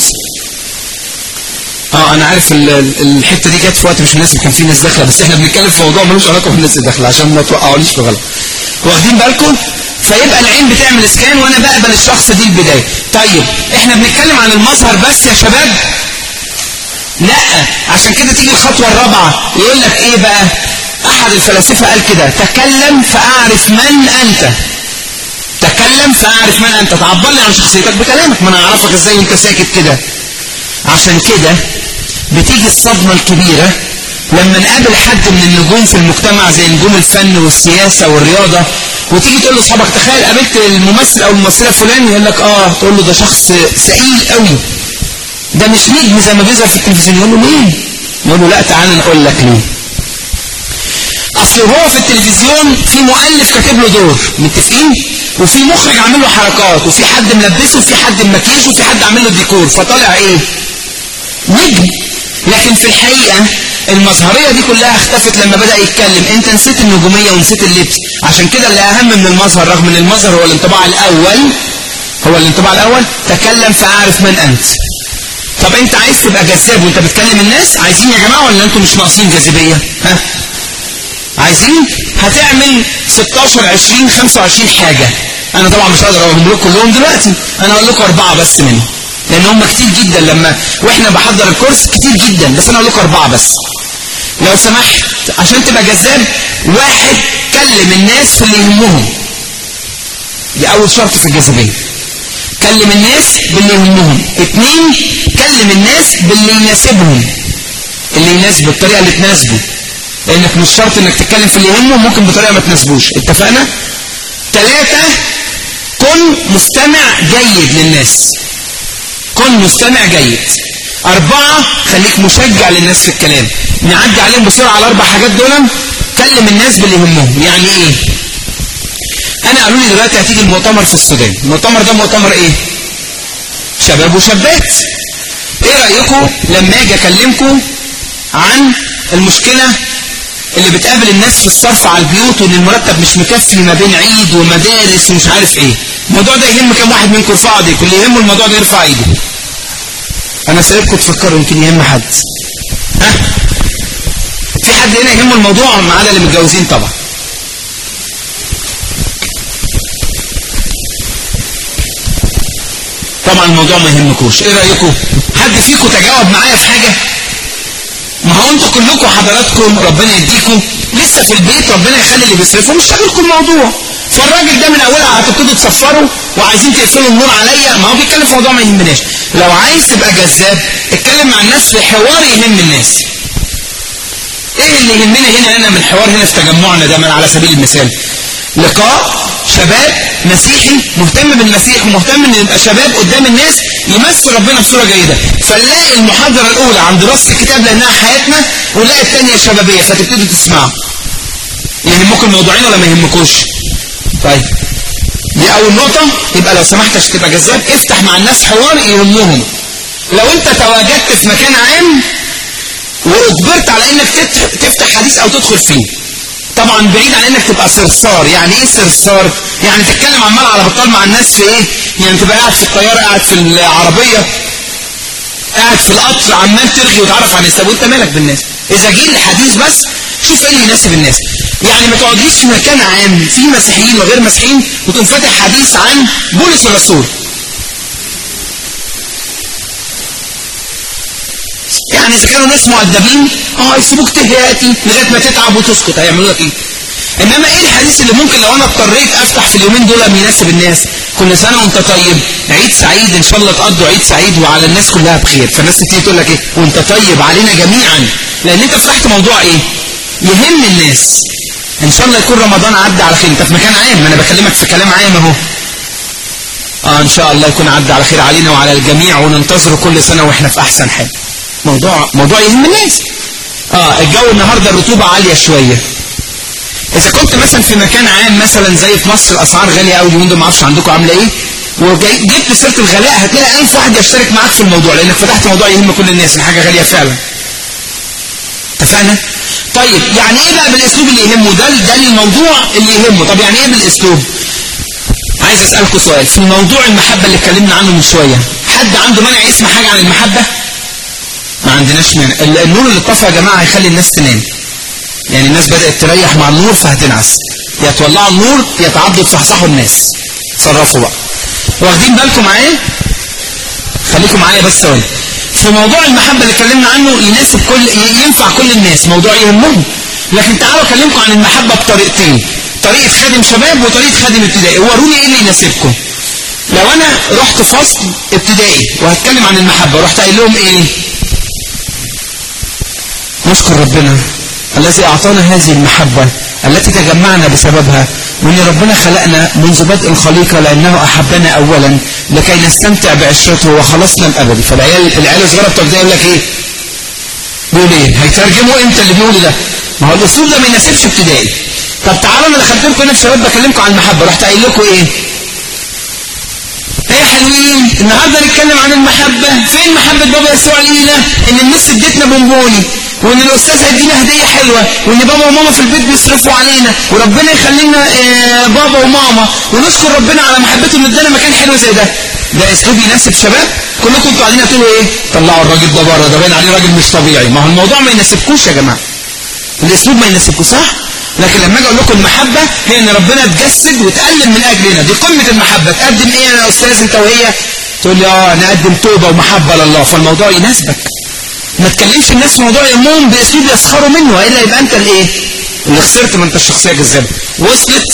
اه انا عارف الحته دي جت في وقت مش مناسب كان في ناس داخله بس احنا بنتكلم في موضوع ملوش علاقه بالناس اللي داخله عشان ما توقعونيش في غلط واخدين بالكم فيبقى العين بتعمل اسكان وانا بقبل الشخص دي البدايه طيب احنا بنتكلم عن المظهر بس يا شباب لا عشان كده تيجي الخطوه الرابعه يقول لك ايه بقى احد الفلاسفه قال كده تكلم فاعرف من انت تكلم فاعرف من انت تعبر لي عن شخصيتك بكلامك ما انا اعرفك ازاي وانت ساكت كده عشان كده بتيجي الصدمة الكبيرة لما نقابل حد من النجوم في المجتمع زي نجوم الفن والسياسة والرياضة وتيجي تقول لاصحابك تخيل قابلت الممثل او الممثلة فلان يقول لك اه تقول له ده شخص ثقيل قوي ده مش نجم زي ما بيظهر في التلفزيون يقول له ليه؟ يقول له لا تعالى نقول لك ليه اصل هو في التلفزيون في مؤلف كاتب له دور متفقين وفي مخرج عامل له حركات وفي حد ملبسه وفي حد مكيشه وفي حد عامل له ديكور فطالع ايه نجم لكن في الحقيقة المظهرية دي كلها اختفت لما بدأ يتكلم انت نسيت النجومية ونسيت اللبس عشان كده اللي اهم من المظهر رغم ان المظهر هو الانطباع الاول هو الانطباع الاول تكلم فاعرف من انت طب انت عايز تبقى جذاب وانت بتكلم الناس عايزين يا جماعة ولا انتم مش ناقصين جاذبية ها عايزين هتعمل 16 20 25 حاجة انا طبعا مش هقدر اقولهم لكم كلهم دلوقتي انا اقول لكم اربعة بس منهم لان هم كتير جدا لما واحنا بحضر الكورس كتير جدا بس انا اقول لكم اربعه بس لو سمحت عشان تبقى جذاب واحد كلم الناس في اللي يهمهم دي اول شرط في الجاذبيه كلم الناس باللي يهمهم اتنين كلم الناس باللي يناسبهم اللي يناسبه الطريقه اللي تناسبه لانك مش شرط انك تتكلم في اللي يهمه ممكن بطريقه ما تناسبوش اتفقنا ثلاثه كن مستمع جيد للناس كن مستمع جيد أربعة خليك مشجع للناس في الكلام نعدي عليهم بسرعة على الأربع حاجات دول كلم الناس باللي يهمهم يعني إيه أنا قالوا لي دلوقتي هتيجي المؤتمر في السودان المؤتمر ده مؤتمر إيه شباب وشابات إيه رأيكم لما أجي أكلمكم عن المشكلة اللي بتقابل الناس في الصرف على البيوت وان المرتب مش مكفي ما بين عيد ومدارس ومش عارف ايه الموضوع ده يهم كم واحد منكم يرفع ايديكم اللي يهمه الموضوع ده يرفع ايده انا سايبكم تفكروا يمكن يهم حد ها في حد هنا يهمه الموضوع ما عدا اللي متجوزين طبعا طبعا الموضوع ما يهمكوش ايه رايكم حد فيكم تجاوب معايا في حاجه ما هو انتوا كلكم حضراتكم ربنا يديكم لسه في البيت ربنا يخلي اللي بيصرفوا مش شاغلكم الموضوع فالراجل ده من اولها هتبتدوا تصفروا وعايزين تقفلوا النور عليا ما هو بيتكلم في موضوع ما يهمناش لو عايز تبقى جذاب اتكلم مع الناس في حوار يهم الناس ايه اللي يهمنا هنا هنا من الحوار هنا في تجمعنا ده من على سبيل المثال لقاء شباب مسيحي مهتم بالمسيح ومهتم ان يبقى شباب قدام الناس يمثل ربنا بصوره جيده فنلاقي المحاضره الاولى عن دراسه الكتاب لانها حياتنا ونلاقي الثانيه شبابيه فتبتدوا تسمعوا يهمكم الموضوعين ولا ما يهمكوش طيب دي اول نقطه يبقى لو سمحت عشان تبقى جذاب افتح مع الناس حوار يهمهم لو انت تواجدت في مكان عام واجبرت على انك تفتح حديث او تدخل فيه طبعا بعيد عن انك تبقى صرصار يعني ايه صرصار يعني تتكلم عمال على بطال مع الناس في ايه يعني تبقى قاعد في الطياره قاعد في العربيه قاعد في القطر عمال ترغي وتعرف عن الناس وانت مالك بالناس اذا جه الحديث بس شوف ايه اللي يناسب الناس يعني ما تقعدليش في مكان عام فيه مسيحيين وغير مسيحيين وتقوم فاتح حديث عن بولس الرسول يعني اذا كانوا ناس مؤدبين اه يسيبوك تهياتي لغايه ما تتعب وتسكت هيعملوا لك ايه انما ايه الحديث اللي ممكن لو انا اضطريت افتح في اليومين دول يناسب الناس كل سنه وانت طيب عيد سعيد ان شاء الله تقضوا عيد سعيد وعلى الناس كلها بخير فالناس تيجي تقول لك ايه وانت طيب علينا جميعا لان انت فتحت موضوع ايه يهم الناس ان شاء الله يكون رمضان عدى على خير انت في مكان عام ما انا بكلمك في كلام عام اهو اه ان شاء الله يكون عدى على خير علينا وعلى الجميع وننتظره كل سنه واحنا في احسن حال موضوع موضوع يهم الناس اه الجو النهارده الرطوبه عاليه شويه اذا كنت مثلا في مكان عام مثلا زي في مصر الاسعار غاليه قوي اليومين دول ما اعرفش عندكم عامله ايه وجبت سيره الغلاء هتلاقي 1000 واحد يشترك معاك في الموضوع لانك فتحت موضوع يهم كل الناس حاجه غاليه فعلا اتفقنا طيب يعني ايه بقى بالاسلوب اللي يهمه ده ده الموضوع اللي يهمه طب يعني ايه بالاسلوب عايز اسالكم سؤال في موضوع المحبه اللي اتكلمنا عنه من شويه حد عنده مانع يسمع حاجه عن المحبه ما عندناش مانع النور اللي طفى يا جماعه هيخلي الناس تنام يعني الناس بدات تريح مع النور فهتنعس يا تولعوا النور يا تعدوا تصحصحوا الناس تصرفوا بقى واخدين بالكم معايا خليكم معايا بس ثواني في موضوع المحبة اللي اتكلمنا عنه يناسب كل ينفع كل الناس موضوع يهمهم لكن تعالوا اكلمكم عن المحبة بطريقتين طريقة خادم شباب وطريقة خادم ابتدائي وروني ايه اللي يناسبكم لو انا رحت فصل ابتدائي وهتكلم عن المحبة رحت قايل لهم ايه نشكر ربنا الذي اعطانا هذه المحبة التي تجمعنا بسببها وان ربنا خلقنا منذ بدء الخليقة لانه احبنا اولا لكي نستمتع بعشرته وخلصنا الابدي فالعيال العيال الصغيره بتوع يقول لك ايه بيقول ايه هيترجموا امتى اللي بيقولوا ده ما هو الاسلوب ده ما يناسبش ابتدائي طب تعالوا انا دخلت لكم هنا في شباب بكلمكم عن المحبه رحت قايل لكم ايه ايه يا حلوين النهارده نتكلم عن المحبه فين محبه بابا يسوع لينا ان الناس ادتنا بونبوني وان الاستاذ هيدينا هديه حلوه وان بابا وماما في البيت بيصرفوا علينا وربنا يخلي لنا آه بابا وماما ونشكر ربنا على محبته ان ادانا مكان حلو زي ده ده اسلوب يناسب شباب كلكم انتوا قاعدين تقولوا ايه طلعوا الراجل ده بره ده باين عليه راجل مش طبيعي ما هو الموضوع ما يناسبكوش يا جماعه الاسلوب ما يناسبكوش صح لكن لما اجي اقول لكم المحبه هي ان ربنا اتجسد وتقلل من اجلنا دي قمه المحبه تقدم ايه يا استاذ انت وهي تقول لي اه نقدم توبه ومحبه لله فالموضوع يناسبك ما تكلمش الناس في موضوع يهمهم باسلوب يسخروا منه والا يبقى انت الايه اللي خسرت ما انت الشخصيه جذابه وصلت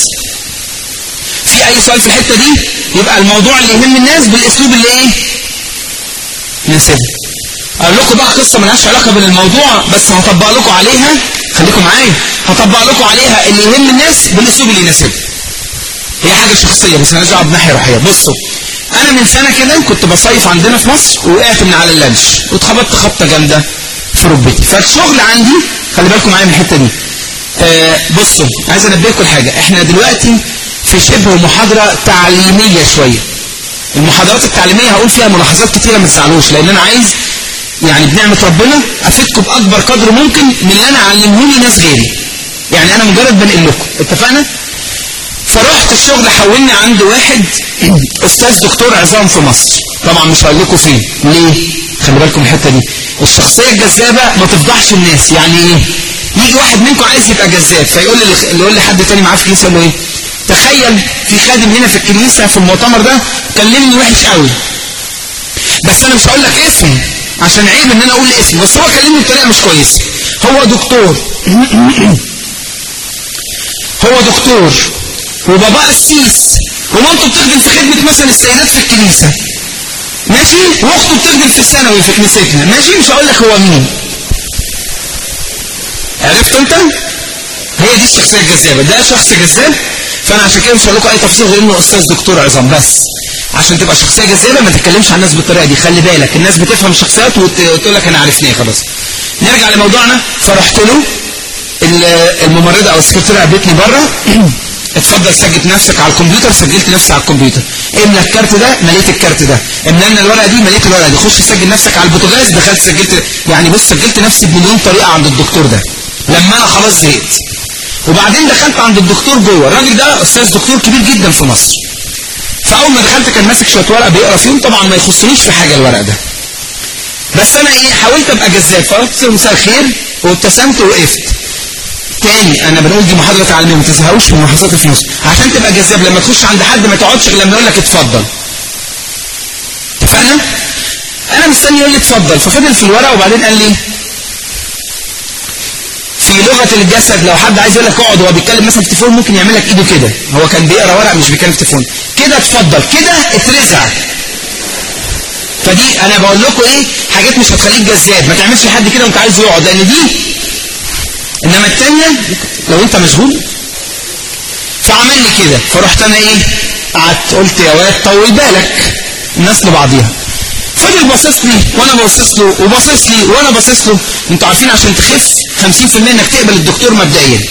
في اي سؤال في الحته دي يبقى الموضوع اللي يهم الناس بالاسلوب اللي ايه يناسبه اقول لكم بقى قصه ملهاش علاقه بالموضوع بس هطبق لكم عليها خليكم معايا هطبق لكم عليها اللي يهم الناس بالاسلوب اللي يناسبه هي حاجه شخصيه بس مالهاش دعوه بناحيه روحيه بصوا انا من سنه كده كنت بصيف عندنا في مصر وقعت من على اللانش واتخبطت خبطه جامده في ركبتي فالشغل عندي خلي بالكم معايا من الحته دي آه بصوا عايز انبهكم لحاجه احنا دلوقتي في شبه محاضره تعليميه شويه المحاضرات التعليميه هقول فيها ملاحظات كتيره ما تزعلوش لان انا عايز يعني بنعمه ربنا افيدكم باكبر قدر ممكن من اللي انا علمهولي ناس غيري يعني انا مجرد بنقل لكم اتفقنا فرحت الشغل حولني عند واحد استاذ دكتور عظام في مصر طبعا مش هقول لكم فين ليه خلي بالكم الحته دي الشخصيه الجذابه ما تفضحش الناس يعني ايه يجي واحد منكم عايز يبقى جذاب فيقول لي يقول لحد تاني معاه في الكنيسه يقول له ايه تخيل في خادم هنا في الكنيسه في المؤتمر ده كلمني وحش قوي بس انا مش هقول لك اسم عشان عيب ان انا اقول اسم بس هو كلمني بطريقه مش كويسه هو دكتور هو دكتور وباباه قسيس ومامته بتخدم في خدمه مثلا السيدات في الكنيسه ماشي واخته بتخدم في الثانوي في كنيستنا ماشي مش هقول لك هو مين عرفت انت هي دي الشخصيه الجذابه ده شخص جذاب فانا عشان كده مش هقول لكم اي تفصيل غير انه استاذ دكتور عظام بس عشان تبقى شخصيه جذابه ما تتكلمش عن الناس بالطريقه دي خلي بالك الناس بتفهم الشخصيات وتقول لك انا عرفناه خلاص نرجع لموضوعنا فرحت له الممرضه او السكرتيره قابلتني بره اتفضل سجل نفسك على الكمبيوتر سجلت نفسي على الكمبيوتر املى الكارت ده مليت الكارت ده املى لنا الورقه دي مليت الورقه دي خش سجل نفسك على البوتاجاز دخلت سجلت يعني بص سجلت نفسي بمليون طريقه عند الدكتور ده لما انا خلاص زهقت وبعدين دخلت عند الدكتور جوه الراجل ده استاذ دكتور كبير جدا في مصر فاول ما دخلت كان ماسك شويه ورقه بيقرا فيهم طبعا ما يخصنيش في حاجه الورق ده بس انا ايه حاولت ابقى جذاب فقلت مساء الخير وابتسمت ووقفت تاني انا بنقول دي محاضره تعليميه ما تزهقوش من محاضرات في مصر عشان تبقى جذاب لما تخش عند حد ما تقعدش غير لما يقول لك اتفضل اتفقنا انا مستني يقول لي اتفضل ففضل في الورقه وبعدين قال لي في لغه الجسد لو حد عايز يقول لك اقعد وهو بيتكلم مثلا في التليفون ممكن يعمل لك ايده كده هو كان بيقرا ورق مش بيتكلم في التليفون كده اتفضل كده اترزع فدي انا بقول لكم ايه حاجات مش هتخليك جذاب ما تعملش حد كده وانت عايز يقعد لان دي انما الثانيه لو انت مشغول فعمل لي كده فرحت انا ايه قعدت قلت يا واد طول بالك الناس لبعضيها فضل باصص لي وانا باصص له وباصص لي وانا باصص له انتوا عارفين عشان تخف 50% انك تقبل الدكتور مبدئيا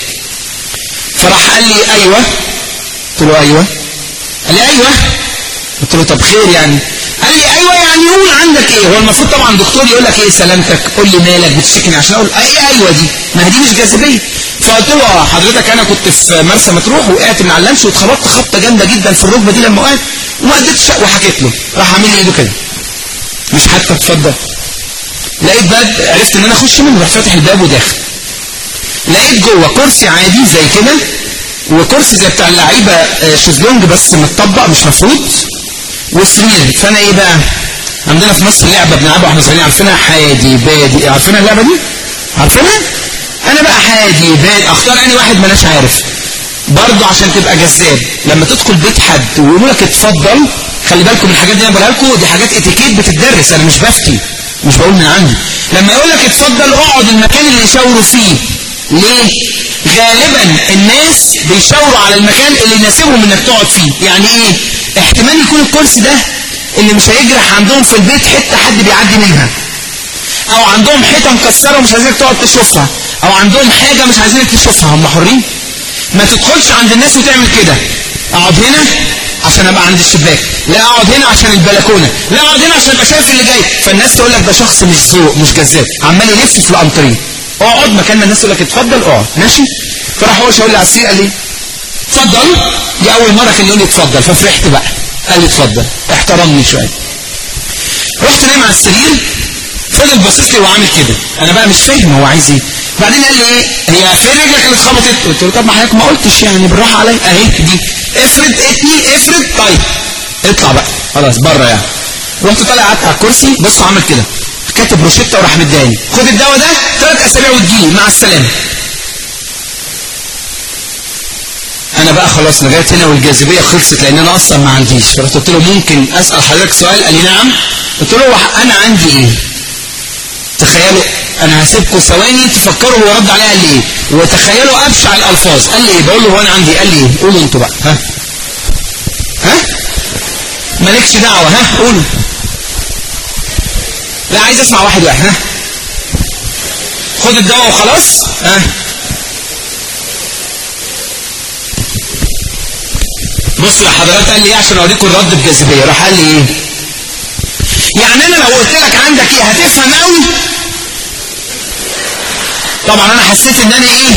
فراح قال لي ايوه قلت له ايوه قال لي ايوه قلت له طب خير يعني قال لي ايوه يعني قول عندك ايه هو المفروض طبعا دكتور يقول لك ايه سلامتك قول لي مالك بتشتكي عشان اقول ايه ايوه دي ما هي دي مش جاذبيه فقلت له اه حضرتك انا كنت في مرسى مطروح وقعت من على اللانش واتخبطت خبطه جامده جدا في الركبه دي لما وقعت وما قدرتش وحكيت له راح عامل لي ايده كده مش حتى اتفضل لقيت باب عرفت ان انا اخش منه راح فاتح الباب وداخل لقيت جوه كرسي عادي زي كده وكرسي زي بتاع اللعيبه شезлونج بس متطبق مش مفروض وسرير فانا ايه بقى عندنا في مصر لعبه بنلعبها واحنا صغيرين عارفينها حادي بادي عارفينها اللعبه دي عارفينها انا بقى حادي بادي اختار اني واحد ماناش عارف برضه عشان تبقى جذاب لما تدخل بيت حد ويقولوا لك اتفضل خلي بالكم من الحاجات دي انا بقولها لكم دي حاجات اتيكيت بتدرس انا مش بفتي مش بقول من عندي لما يقول لك اتفضل اقعد المكان اللي يشاوروا فيه ليه غالبا الناس بيشاوروا على المكان اللي يناسبهم انك تقعد فيه يعني ايه احتمال يكون الكرسي ده اللي مش هيجرح عندهم في البيت حته حد بيعدي منها او عندهم حيطه مكسره ومش عايزينك تقعد تشوفها او عندهم حاجه مش عايزينك تشوفها هم حرين ما تدخلش عند الناس وتعمل كده اقعد هنا عشان ابقى عند الشباك لا اقعد هنا عشان البلكونه لا اقعد هنا عشان ابقى شايف اللي جاي فالناس تقول لك ده شخص مش ذوق مش جذاب عمال يلف في الانطريه اقعد مكان ما الناس تقول لك اتفضل اقعد ماشي فراح هو شاور لي على السرير قال لي اتفضل دي اول مره كان يقول لي اتفضل ففرحت بقى قال لي اتفضل احترمني شويه رحت نايم على السرير فضل باصص لي وعامل كده انا بقى مش فاهم هو عايز ايه بعدين قال لي ايه هي فين رجلك اللي اتخبطت قلت له طب ما حضرتك ما قلتش يعني بالراحه عليا اهي دي افرد اتني افرد طيب اطلع بقى خلاص بره يعني رحت طالع قعدت على الكرسي بص عمل كده كاتب روشته وراح مداني خد الدواء ده ثلاث اسابيع وتجيلي مع السلامه انا بقى خلاص لغايه هنا والجاذبيه خلصت لان انا اصلا ما عنديش فرحت قلت له ممكن اسال حضرتك سؤال قال لي نعم قلت له انا عندي ايه تخيلوا انا هسيبكم ثواني تفكروا هو رد عليا قال لي ايه وتخيلوا ابشع الالفاظ قال لي ايه بقول له هو انا عندي قال لي ايه قولوا انتوا بقى ها ها مالكش دعوه ها قولوا لا عايز اسمع واحد واحد ها خد الدواء وخلاص ها بص يا حضرات قال لي ايه عشان اوريكم الرد بجاذبيه راح قال لي ايه يعني انا لو قلت لك عندك ايه هتفهم قوي طبعا انا حسيت ان انا ايه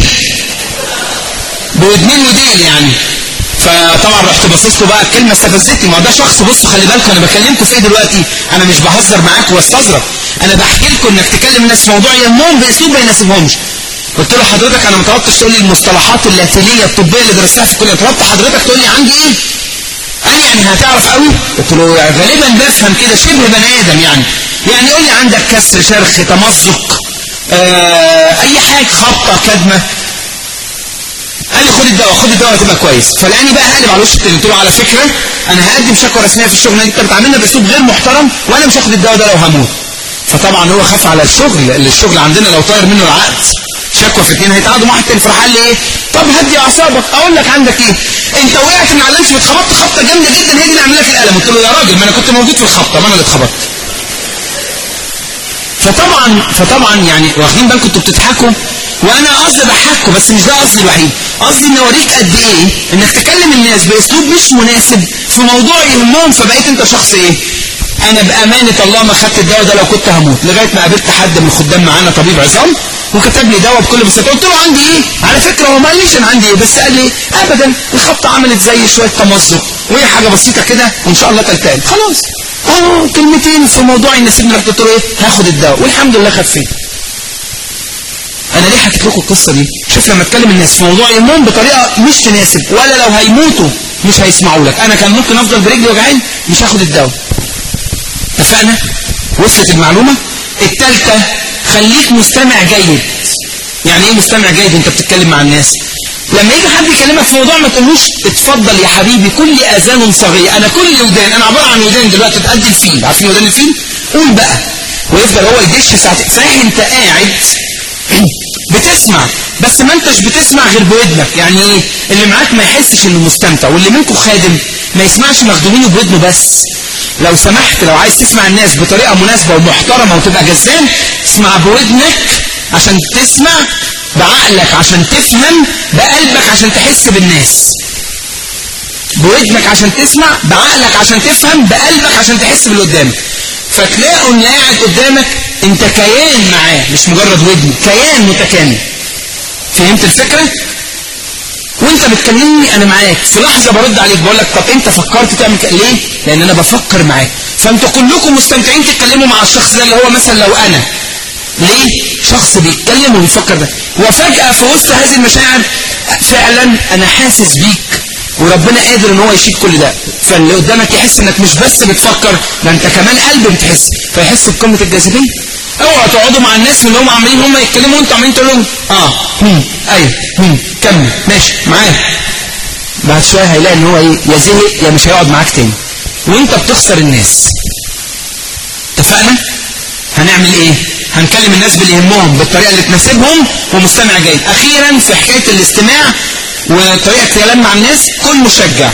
بودنين وديل يعني فطبعا رحت باصص له بقى الكلمه استفزتني ما ده شخص بصوا خلي بالكم انا بكلمكم في ايه دلوقتي انا مش بهزر معاكم واستظرف انا بحكي لكم انك تكلم الناس في موضوع يهمهم باسلوب ما يناسبهمش قلت له حضرتك انا ما طلبتش تقول لي المصطلحات اللاتينيه الطبيه اللي درستها في الكليه طلبت حضرتك تقول لي عندي ايه قال لي يعني هتعرف قوي قلت له يعني غالبا بفهم كده شبه بني ادم يعني يعني قول لي عندك كسر شرخ تمزق آه اي حاجه خبطه كدمه قال لي خد الدواء خد الدواء هتبقى كويس فلقاني بقى هقلب على وش التاني قلت له على فكره انا هقدم شكوى رسميه في الشغل انت بتعاملنا باسلوب غير محترم وانا مش هاخد الدواء ده لو هموت فطبعا هو خاف على الشغل اللي الشغل عندنا لو طاير منه العقد شكوى في اتنين هيتقعدوا مع واحد تاني فراح قال لي ايه طب هدي اعصابك اقول لك عندك ايه انت وقعت من على اللانش واتخبطت خبطه جامده جدا هي دي اللي عامله لك الالم قلت له يا راجل ما انا كنت موجود في الخبطه ما انا اللي اتخبطت فطبعا فطبعا يعني واخدين بالكم انتوا بتضحكوا وانا قصدي اضحككم بس مش ده قصدي الوحيد قصدي ان اوريك قد ايه انك تكلم الناس باسلوب مش مناسب في موضوع يهمهم فبقيت انت شخص ايه انا بامانه الله ما خدت الدواء ده لو كنت هموت لغايه ما قابلت حد من الخدام معانا طبيب عظام وكتب لي دواء بكل بساطه قلت له عندي ايه على فكره هو ما قاليش انا عندي ايه بس قال لي ابدا الخبطه عملت زي شويه تمزق وهي حاجه بسيطه كده وان شاء الله تلتئم خلاص اه كلمتين في موضوع ان سيبني رحت قلت له ايه هاخد الدواء والحمد لله خفيت انا ليه حكيت لكم القصه دي شوف لما اتكلم الناس في موضوع يهمهم بطريقه مش تناسب ولا لو هيموتوا مش هيسمعوا لك انا كان ممكن افضل برجلي وجعان مش هاخد الدواء اتفقنا وصلت المعلومه الثالثه خليك مستمع جيد يعني ايه مستمع جيد وانت بتتكلم مع الناس لما يجي حد يكلمك في موضوع ما تقولوش اتفضل يا حبيبي كل اذان صغير انا كل ودان انا عباره عن ودان دلوقتي تأدي الفيل عارفين ودان الفيل قول بقى ويفضل هو يدش ساعتين صحيح انت قاعد بتسمع بس ما انتش بتسمع غير بودنك يعني ايه اللي معاك ما يحسش انه مستمتع واللي منكم خادم ما يسمعش مخدومينه بودنه بس لو سمحت لو عايز تسمع الناس بطريقه مناسبه ومحترمه وتبقى جذاب اسمع بودنك عشان تسمع بعقلك عشان تفهم بقلبك عشان تحس بالناس بودنك عشان تسمع بعقلك عشان تفهم بقلبك عشان تحس باللي قدامك فتلاقوا ان قاعد قدامك انت كيان معاه مش مجرد ودن كيان متكامل فهمت الفكرة وانت بتكلمني انا معاك في لحظة برد عليك بقول لك طب انت فكرت تعمل كده ليه لان انا بفكر معاك فانتوا كلكم مستمتعين تتكلموا مع الشخص ده اللي هو مثلا لو انا ليه شخص بيتكلم وبيفكر ده وفجأة في وسط هذه المشاعر فعلا انا حاسس بيك وربنا قادر ان هو يشيل كل ده فاللي قدامك يحس انك مش بس بتفكر ده انت كمان قلب بتحس فيحس بقمه الجاذبيه اوعوا تقعدوا مع الناس اللي هم عمالين هم يتكلموا وانتوا عمالين تقولوا لهم اه هم ايوه هم كمل ماشي معاه بعد شويه هيلاقي ان هو ايه يا زهق يا مش هيقعد معاك تاني وانت بتخسر الناس اتفقنا هنعمل ايه هنكلم الناس باللي يهمهم بالطريقه اللي تناسبهم ومستمع جيد اخيرا في حكايه الاستماع وطريقة كلام مع الناس كن مشجع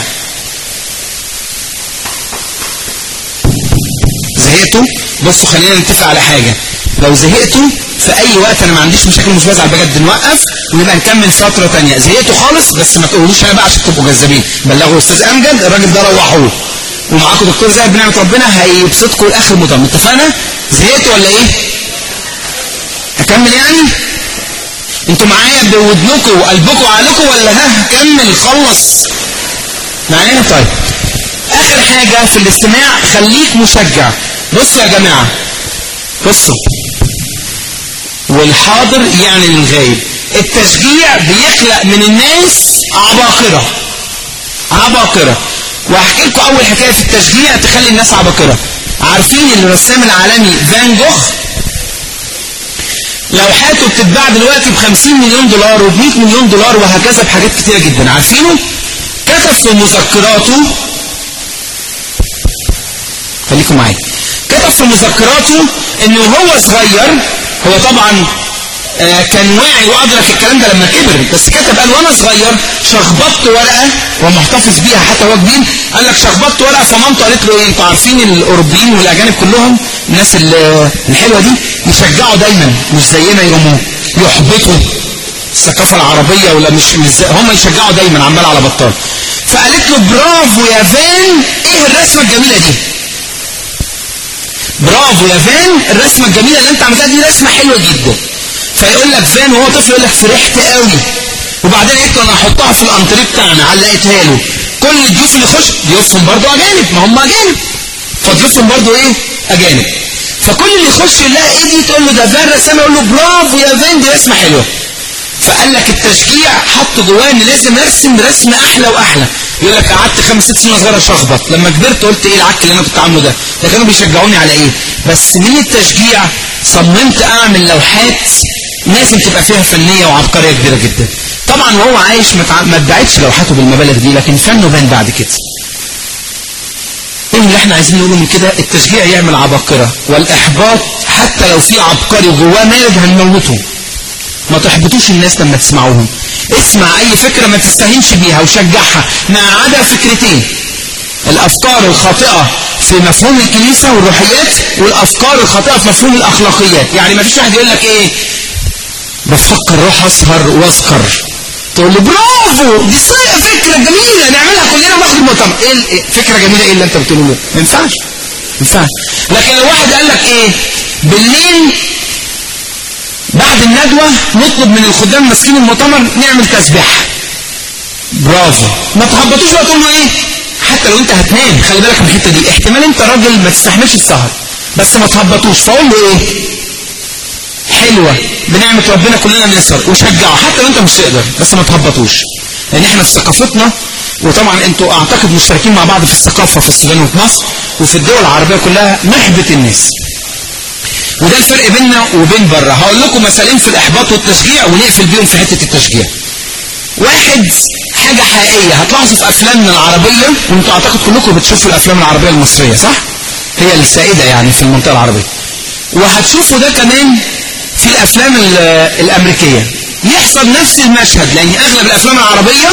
زهقتوا بصوا خلينا نتفق على حاجة لو زهقتوا في اي وقت انا ما عنديش مشاكل مش بزعل بجد نوقف ونبقى نكمل فترة تانية زهقتوا خالص بس ما تقولوش انا بقى عشان تبقوا جذابين بلغوا استاذ امجد الراجل ده روحوه ومعاكم دكتور زاهد بنعمة ربنا هيبسطكم لاخر مدام اتفقنا زهقتوا ولا ايه اكمل يعني انتوا معايا بودنكم وقلبكم وعقلكم ولا ها كمل خلص معايا طيب اخر حاجة في الاستماع خليك مشجع بصوا يا جماعة بصوا والحاضر يعني للغايب التشجيع بيخلق من الناس عباقرة عباقرة وهحكي لكم اول حكاية في التشجيع تخلي الناس عباقرة عارفين الرسام العالمي فان جوخ لوحاته بتتباع دلوقتي ب 50 مليون دولار وب 100 مليون دولار وهكذا بحاجات كتيرة جدا عارفينه كتب في مذكراته خليكم معايا كتب في مذكراته انه هو صغير هو طبعا آه كان واعي وادرك الكلام ده لما كبر بس كتب قال وانا صغير شخبطت ورقه ومحتفظ بيها حتى هو كبير قال لك شخبطت ورقه فمامته قالت له ايه انتوا عارفين الاوروبيين والاجانب كلهم الناس الحلوه دي يشجعوا دايما مش زينا يرموا يحبطوا الثقافه العربيه ولا مش مش زي هم يشجعوا دايما عمال على بطال فقالت له برافو يا فان ايه الرسمه الجميله دي برافو يا فان الرسمه الجميله اللي انت عملتها دي رسمه حلوه جدا فيقول لك فان وهو طفل يقول لك فرحت قوي وبعدين قلت له انا هحطها في الانتريه بتاعنا علقتها له كل الضيوف اللي يخش ضيوفهم برضه اجانب ما هم اجانب فضيوفهم برضه ايه اجانب فكل اللي يخش يلاقي ايه دي تقول له ده فان رسام يقول له برافو يا فان دي رسمه حلوه فقال لك التشجيع حط جواه ان لازم ارسم رسم احلى واحلى يقول لك قعدت خمس ست سنين صغيره اشخبط لما كبرت قلت ايه العك اللي انا كنت عامله ده ده كانوا بيشجعوني على ايه بس من التشجيع صممت اعمل لوحات لازم تبقى فيها فنيه وعبقريه كبيره جدا طبعا وهو عايش ما اتباعتش لوحاته بالمبالغ دي لكن فنه بان بعد كده ايه اللي احنا عايزين نقوله من كده التشجيع يعمل عباقرة والاحباط حتى لو في عبقري جواه مارد هنموته ما تحبطوش الناس لما تسمعوهم اسمع اي فكرة ما تستهينش بيها وشجعها ما عدا فكرتين الافكار الخاطئه في مفهوم الكنيسه والروحيات والافكار الخاطئه في مفهوم الاخلاقيات يعني ما فيش واحد يقول لك ايه بفكر اروح اسهر واسكر تقول له برافو دي صحيح فكره جميله نعملها كلنا وناخد المؤتمر ايه ال- إيه- فكره جميله ايه اللي انت بتقوله ده؟ ما ينفعش ما ينفعش لكن لو واحد قال لك ايه بالليل بعد الندوه نطلب من الخدام ماسكين المؤتمر نعمل تسبيحه برافو ما تهبطوش بقى تقول له ايه حتى لو انت هتنام خلي بالك من الحته دي احتمال انت راجل ما تستحملش السهر بس ما تهبطوش فقول له ايه حلوه بنعمه ربنا كلنا بنسهر وشجعه حتى لو انت مش تقدر بس ما تهبطوش لان احنا في ثقافتنا وطبعا انتوا اعتقد مشتركين مع بعض في الثقافه في السودان وفي مصر وفي الدول العربيه كلها نحبط الناس وده الفرق بيننا وبين بره هقول لكم مثالين في الاحباط والتشجيع ونقفل بيهم في حته التشجيع واحد حاجة حقيقية هتلاحظوا في أفلامنا العربية وانتوا أعتقد كلكم بتشوفوا الأفلام العربية المصرية صح؟ هي السائدة يعني في المنطقة العربية وهتشوفوا ده كمان في الأفلام ال- الأمريكية يحصل نفس المشهد لأن أغلب الأفلام العربية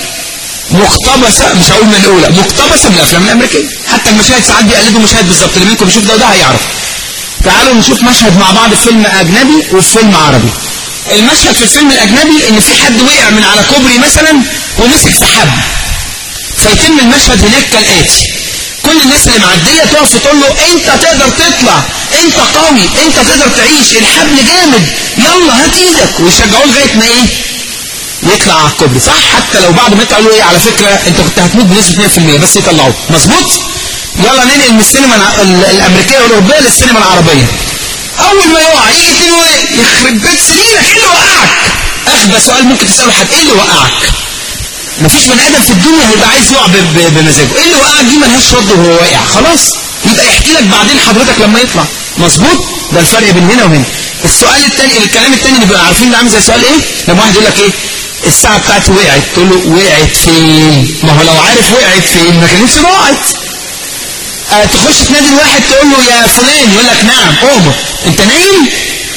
مقتبسة مش هقول من الأولى مقتبسة من الأفلام الأمريكية حتى المشاهد ساعات بيقلدوا مشاهد بالظبط اللي منكم يشوف ده وده هيعرف تعالوا نشوف مشهد مع بعض في فيلم أجنبي وفي فيلم عربي المشهد في الفيلم الأجنبي إن في حد وقع من على كوبري مثلا ومسك في حبل فيتم المشهد هناك كالآتي كل الناس اللي معدية تقف وتقول له انت تقدر تطلع انت قوي انت تقدر تعيش الحبل جامد يلا هات ايدك ويشجعوه لغاية ما ايه يطلع على الكوبري صح حتى لو بعد ما يطلع له ايه على فكرة انت كنت هتموت بنسبة 100% بس يطلعوه مظبوط يلا ننقل من السينما الع- ال- الامريكية والاوروبية للسينما العربية اول ما يقع يجي اتنين وايه يخرب بيت سنينك ايه اللي وقعك اخبى سؤال ممكن تساله حد ايه اللي وقعك مفيش بني ادم في الدنيا هيبقى عايز يقع ب- ب- بمزاجه ايه اللي وقعك دي ملهاش رد وهو واقع خلاص يبقى يحكي لك بعدين حضرتك لما يطلع مظبوط ده الفرق بين هنا وهنا السؤال الثاني الكلام الثاني اللي بيبقى عارفين ده عامل زي سؤال ايه لما واحد يقول لك ايه الساعه بتاعتي وقعت تقول له وقعت فين ما هو لو عارف وقعت فين ما كانتش ضاعت آه تخش تنادي الواحد تقول له يا فلان يقول لك نعم قوم انت نايم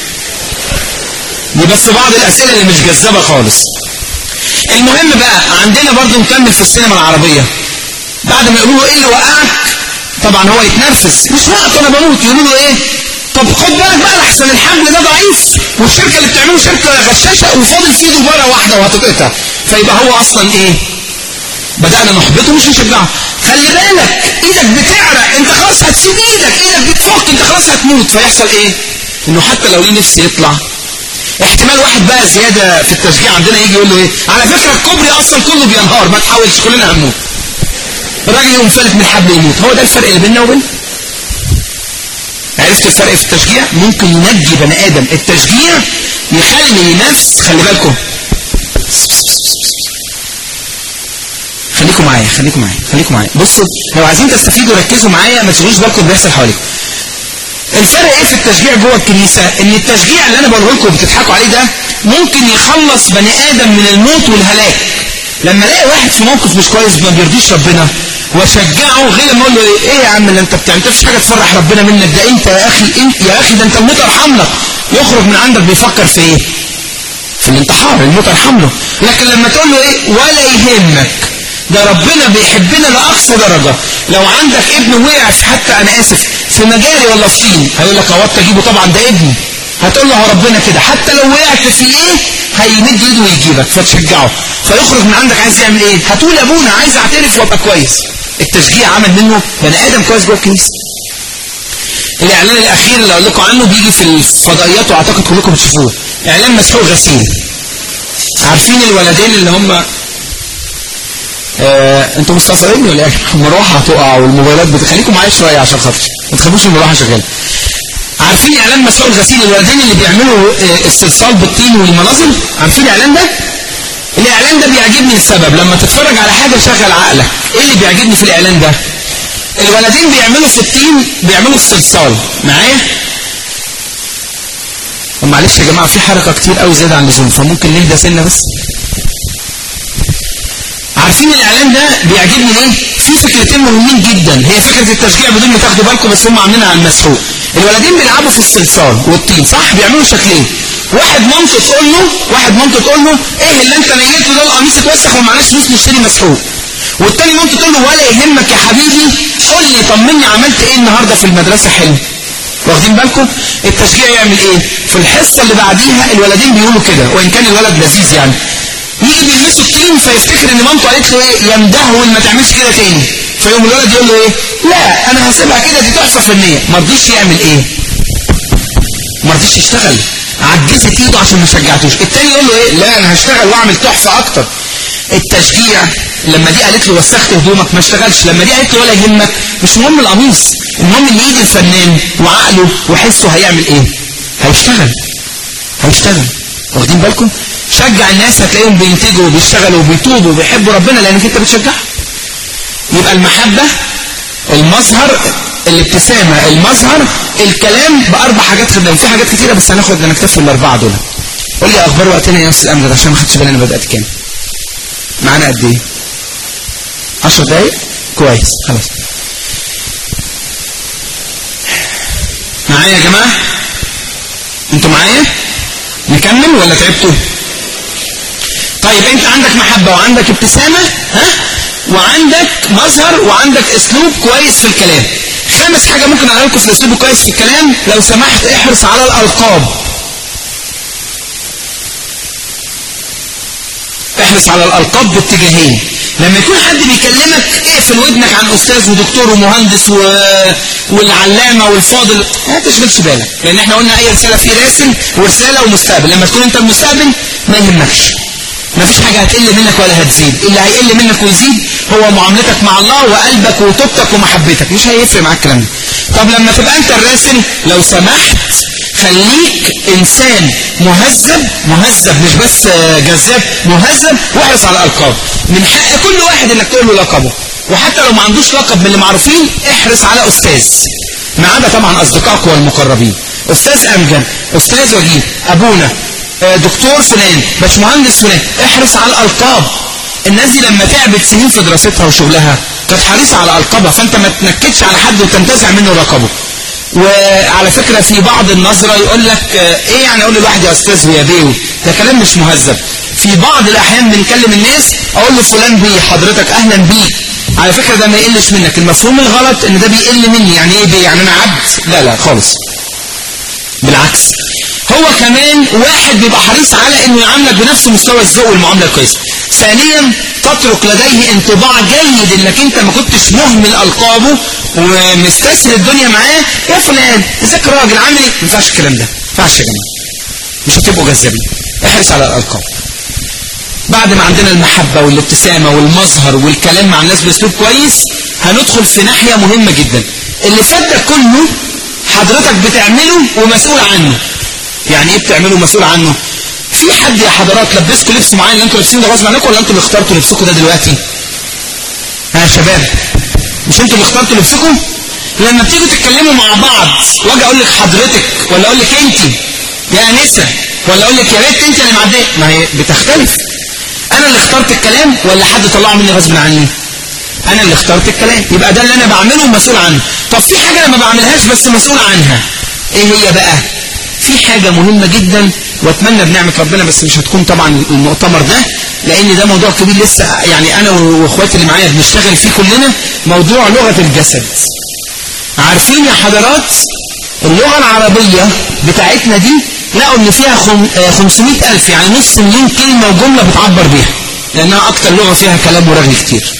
دي بس بعض الاسئله اللي مش جذابه خالص المهم بقى عندنا برضو نكمل في السينما العربية بعد ما يقولوا له ايه اللي وقعك طبعا هو يتنرفز مش وقت انا بموت يقولوا له ايه طب خد بالك بقى لحسن الحمل ده ضعيف والشركة اللي بتعمله شركة غشاشة وفاضل فيه دبارة واحدة وهتتقطع فيبقى هو اصلا ايه بدأنا نحبطه مش نشجعه خلي بالك ايدك بتعرق انت خلاص هتسيب ايدك ايدك بتفك انت خلاص هتموت فيحصل ايه انه حتى لو ليه نفسي يطلع احتمال واحد بقى زيادة في التشجيع عندنا يجي يقول له ايه على فكرة الكوبري اصلا كله بينهار ما تحاولش كلنا هنموت الراجل يقوم فلت من الحبل يموت هو ده الفرق اللي بيننا وبين عرفت الفرق في التشجيع ممكن ينجي بني ادم التشجيع يخلي نفس خلي بالكم خليكم معايا خليكم معايا خليكم معايا بصوا لو عايزين تستفيدوا ركزوا معايا ما تشغلوش بالكم بيحصل حواليكم الفرق ايه في التشجيع جوه الكنيسة ان التشجيع اللي انا بقوله لكم بتضحكوا عليه ده ممكن يخلص بني ادم من الموت والهلاك لما الاقي واحد في موقف مش كويس ما بيرضيش ربنا واشجعه غير ما اقول له ايه, إيه يا عم اللي انت بتعمل مفيش حاجه تفرح ربنا منك ده انت يا اخي انت يا اخي ده انت الموت ارحم لك يخرج من عندك بيفكر في ايه في الانتحار الموت ارحم له لكن لما تقول له ايه ولا يهمك ده ربنا بيحبنا لأقصى درجة لو عندك ابن وقع في حتى أنا آسف في مجاري ولا في طين هيقول لك هو تجيبه طبعا ده ابني هتقول له هو ربنا كده حتى لو وقعت في ايه هيمد ايده ويجيبك فتشجعه فيخرج من عندك عايز يعمل ايه هتقول يا ابونا عايز اعترف وابقى كويس التشجيع عمل منه بني ادم كويس جوه الكنيسه الاعلان الاخير اللي اقول لكم عنه بيجي في الفضائيات واعتقد كلكم بتشوفوه اعلان مسحوق غسيل عارفين الولدين اللي هم آه، انتوا مستقصريني ولا ايه؟ المروحه هتقع والموبايلات بتخليكم معايا شويه عشان خاطري ما تخلوش المروحه شغاله. عارفين اعلان مسؤول الغسيل الولدين اللي بيعملوا آه، استئصال بالطين والمناظر؟ عارفين الاعلان ده؟ الاعلان ده بيعجبني لسبب لما تتفرج على حاجه شغل عقلك، ايه اللي بيعجبني في الاعلان ده؟ الولدين بيعملوا في الطين بيعملوا استئصال معايا؟ معلش يا جماعه في حركه كتير قوي زياده عن اللزوم فممكن نهدى سنه بس عارفين الاعلان ده بيعجبني ليه في فكرتين مهمين جدا هي فكره التشجيع بدون ما تاخدوا بالكم بس هم عاملينها على المسحوق الولدين بيلعبوا في الصلصال والطين صح بيعملوا شكلين واحد مامته تقول له واحد مامته تقول له ايه اللي انت نيته ده القميص اتوسخ ومعناش فلوس نشتري مسحوق والتاني مامته تقول له ولا يهمك يا حبيبي قول لي طمني عملت ايه النهارده في المدرسه حلو واخدين بالكم التشجيع يعمل ايه في الحصه اللي بعديها الولدين بيقولوا كده وان كان الولد لذيذ يعني يجي بيلمسوا الطين فيفتكر ان مامته قالت له ايه يندهول ما تعملش كده تاني فيقوم الولد يقول له ايه لا انا هسيبها كده دي تحفه فنيه ما رضيش يعمل ايه ما رضيش يشتغل عجزت ايده عشان ما شجعتوش التاني يقول له ايه لا انا هشتغل واعمل تحفه اكتر التشجيع لما دي قالت له وسخت هدومك ما اشتغلش لما دي قالت له ولا يهمك مش مهم القميص المهم ان ايد الفنان وعقله وحسه هيعمل ايه هيشتغل هيشتغل واخدين بالكم شجع الناس هتلاقيهم بينتجوا وبيشتغلوا وبيتوبوا وبيحبوا ربنا لانك انت بتشجعهم يبقى المحبة المظهر الابتسامة المظهر الكلام بأربع حاجات خدام في حاجات كتيرة بس هناخد نكتفي الأربعة دول قول لي أخبار وقتنا يا أستاذ أمجد عشان ما خدش بالي أنا بدأت كام معانا قد إيه 10 دقايق كويس خلاص معايا يا جماعة انتوا معايا نكمل ولا تعبتوا طيب انت عندك محبة وعندك ابتسامة ها وعندك مظهر وعندك اسلوب كويس في الكلام خامس حاجة ممكن اقول لكم في الاسلوب الكويس في الكلام لو سمحت احرص على الالقاب احرص على الالقاب باتجاهين لما يكون حد بيكلمك اقفل ودنك عن استاذ ودكتور ومهندس و... والعلامه والفاضل ما تشغلش بالك لان احنا قلنا اي رساله في راسل ورساله ومستقبل لما تكون انت المستقبل ما يهمكش مفيش حاجة هتقل منك ولا هتزيد اللي هيقل منك ويزيد هو معاملتك مع الله وقلبك وتوبتك ومحبتك مش هيفرق معاك الكلام ده طب لما تبقى انت الراسل لو سمحت خليك انسان مهذب مهذب مش بس جذاب مهذب واحرص على الالقاب من حق كل واحد انك تقول له لقبه وحتى لو ما عندوش لقب من اللي معروفين احرص على استاذ ما عدا طبعا اصدقائك والمقربين استاذ امجد استاذ وجيه ابونا دكتور فلان باشمهندس فلان احرص على الالقاب الناس دي لما تعبت سنين في دراستها وشغلها كانت حريصه على القابها فانت ما تنكدش على حد وتنتزع منه لقبه وعلى فكرة في بعض النظرة يقول لك ايه يعني اقول لواحد يا استاذ ويا بيه ده كلام مش مهذب في بعض الاحيان بنكلم الناس اقول له فلان بيه حضرتك اهلا بيك على فكرة ده ما يقلش منك المفهوم الغلط ان ده بيقل مني يعني ايه بيه يعني انا عبد لا لا خالص بالعكس هو كمان واحد بيبقى حريص على انه يعاملك بنفس مستوى الذوق والمعامله الكويسه ثانيا تترك لديه انطباع جيد انك انت ما كنتش مهمل القابه ومستسهل الدنيا معاه يا فلان ازيك راجل عامل ايه ما ينفعش الكلام ده ما ينفعش يا جماعه مش هتبقوا جذابين احرص على الالقاب بعد ما عندنا المحبة والابتسامة والمظهر والكلام مع الناس باسلوب كويس هندخل في ناحية مهمة جدا اللي فات ده كله حضرتك بتعمله ومسؤول عنه يعني ايه بتعمله مسؤول عنه في حد يا حضرات لبسكم لبس معين اللي انتوا لابسينه ده غصب عنكم ولا انتوا اللي اخترتوا لبسكم ده دلوقتي ها يا شباب مش انتوا اللي اخترتوا لبسكم لما بتيجوا تتكلموا مع بعض واجي اقول لك حضرتك ولا اقول لك انت يا انسه ولا اقول لك يا ريت انت اللي معديه ما هي بتختلف انا اللي اخترت الكلام ولا حد طلعه مني غصب عني انا اللي اخترت الكلام يبقى ده اللي انا بعمله مسؤول عنه طب في حاجه انا ما بعملهاش بس مسؤول عنها ايه هي بقى في حاجة مهمة جدا واتمنى بنعمة ربنا بس مش هتكون طبعا المؤتمر ده لان ده موضوع كبير لسه يعني انا واخواتي اللي معايا بنشتغل فيه كلنا موضوع لغة الجسد عارفين يا حضرات اللغة العربية بتاعتنا دي لقوا ان فيها 500 الف يعني نص مليون كلمة وجملة بتعبر بيها لانها اكتر لغة فيها كلام ورغي كتير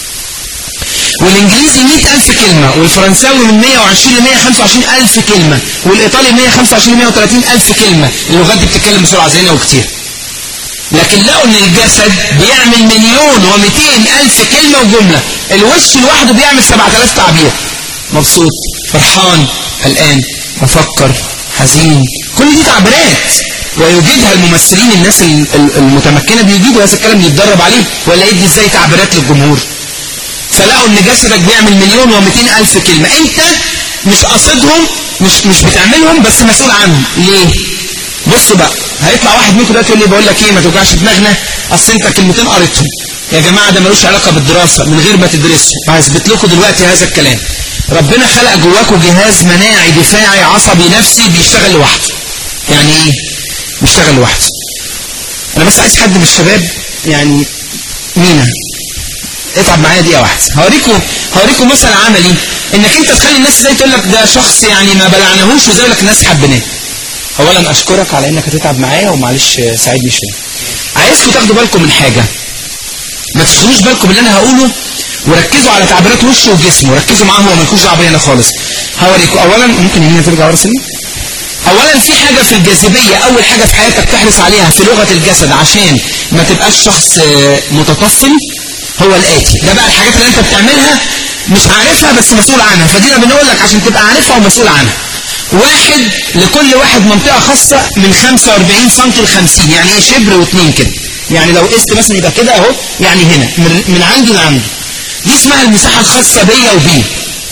والانجليزي 100 الف كلمة والفرنساوي من 120 ل 125 الف كلمة والايطالي 125 ل 130 الف كلمة اللغات دي بتتكلم بسرعة زينا وكتير لكن لقوا ان الجسد بيعمل مليون و200 الف كلمة وجملة الوش لوحده بيعمل 7000 تعبير مبسوط فرحان قلقان مفكر حزين كل دي تعبيرات ويوجدها الممثلين الناس المتمكنة بيجيبوا هذا الكلام يتدرب عليه ولا يدي ازاي تعبيرات للجمهور فلقوا ان جسدك بيعمل مليون و200 الف كلمة انت مش قصدهم مش مش بتعملهم بس مسؤول عنهم ليه بصوا بقى هيطلع واحد منكم دلوقتي يقول لي بقول لك ايه ما توجعش دماغنا اصل انت كلمتين قريتهم يا جماعة ده ملوش علاقة بالدراسة من غير ما تدرسوا هثبت لكم دلوقتي هذا الكلام ربنا خلق جواكم جهاز مناعي دفاعي عصبي نفسي بيشتغل لوحده يعني ايه بيشتغل لوحده انا بس عايز حد من الشباب يعني مينا اتعب معايا دقيقه واحده هوريكم هوريكم مثل عملي انك انت تخلي الناس ازاي تقول لك ده شخص يعني ما بلعناهوش وزي لك الناس حبيناه اولا اشكرك على انك هتتعب معايا ومعلش ساعدني شويه عايزكم تاخدوا بالكم من حاجه ما تاخدوش بالكم من اللي انا هقوله وركزوا على تعبيرات وشه وجسمه ركزوا معاه هو مالكوش دعوه هنا خالص هوريكم اولا ممكن هنا ترجع ورا سنه اولا في حاجة في الجاذبية اول حاجة في حياتك تحرص عليها في لغة الجسد عشان ما تبقاش شخص متطفل هو الاتي ده بقى الحاجات اللي انت بتعملها مش عارفها بس مسؤول عنها فدينا بنقول لك عشان تبقى عارفها ومسؤول عنها واحد لكل واحد منطقة خاصة من 45 سم ل 50 يعني ايه شبر واثنين كده يعني لو قست مثلا يبقى كده اهو يعني هنا من, من عندي لعندي دي اسمها المساحة الخاصة بيا وبيه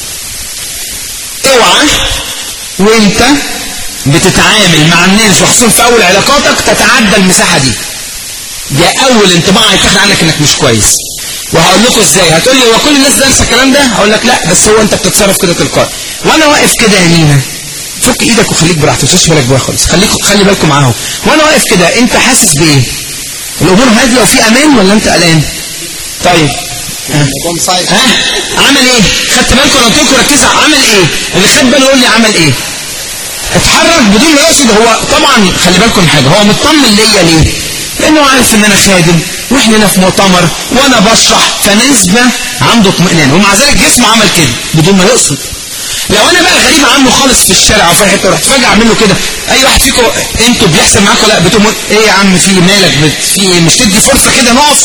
اوعى وانت بتتعامل مع الناس وخصوصا في اول علاقاتك تتعدى المساحة دي ده اول انطباع هيتاخد عنك انك مش كويس وهقول لكم ازاي هتقول لي هو كل الناس دارسه الكلام ده هقول لك لا بس هو انت بتتصرف كده تلقائي وانا واقف كده يا مينا فك ايدك وخليك براحتك ما تشغلش بالك بيها خالص خليك خلي بالكم معاهم وانا واقف كده انت حاسس بايه الامور هاديه وفي امان ولا انت قلقان طيب ها ها عمل ايه خدت بالكم انا قلت لكم ركزوا عمل ايه اللي خد باله يقول لي عمل ايه اتحرك بدون ما يقصد هو طبعا خلي بالكم من حاجه هو مطمن ليا ليه لانه عارف ان انا خادم واحنا هنا في مؤتمر وانا بشرح فنسبه عنده اطمئنان ومع ذلك جسمه عمل كده بدون ما يقصد لو انا بقى غريب عنه خالص في الشارع او في حته رحت فجاه اعمل له كده اي واحد فيكم انتوا بيحصل معاكم لا بتقوم ايه يا عم في مالك في ايه مش تدي فرصه كده نقف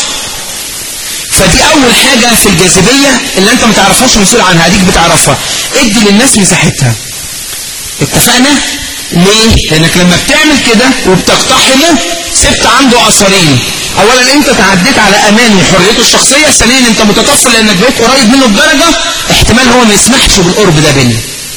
فدي اول حاجه في الجاذبيه اللي انت ما تعرفهاش مسؤول عنها اديك بتعرفها ادي للناس مساحتها اتفقنا ليه لانك لما بتعمل كده وبتقتحمه سبت عنده اثرين اولا انت تعديت على امان وحريته الشخصيه ثانيا انت متطفل لانك بقيت قريب منه بدرجه احتمال هو ما يسمحش بالقرب ده بينا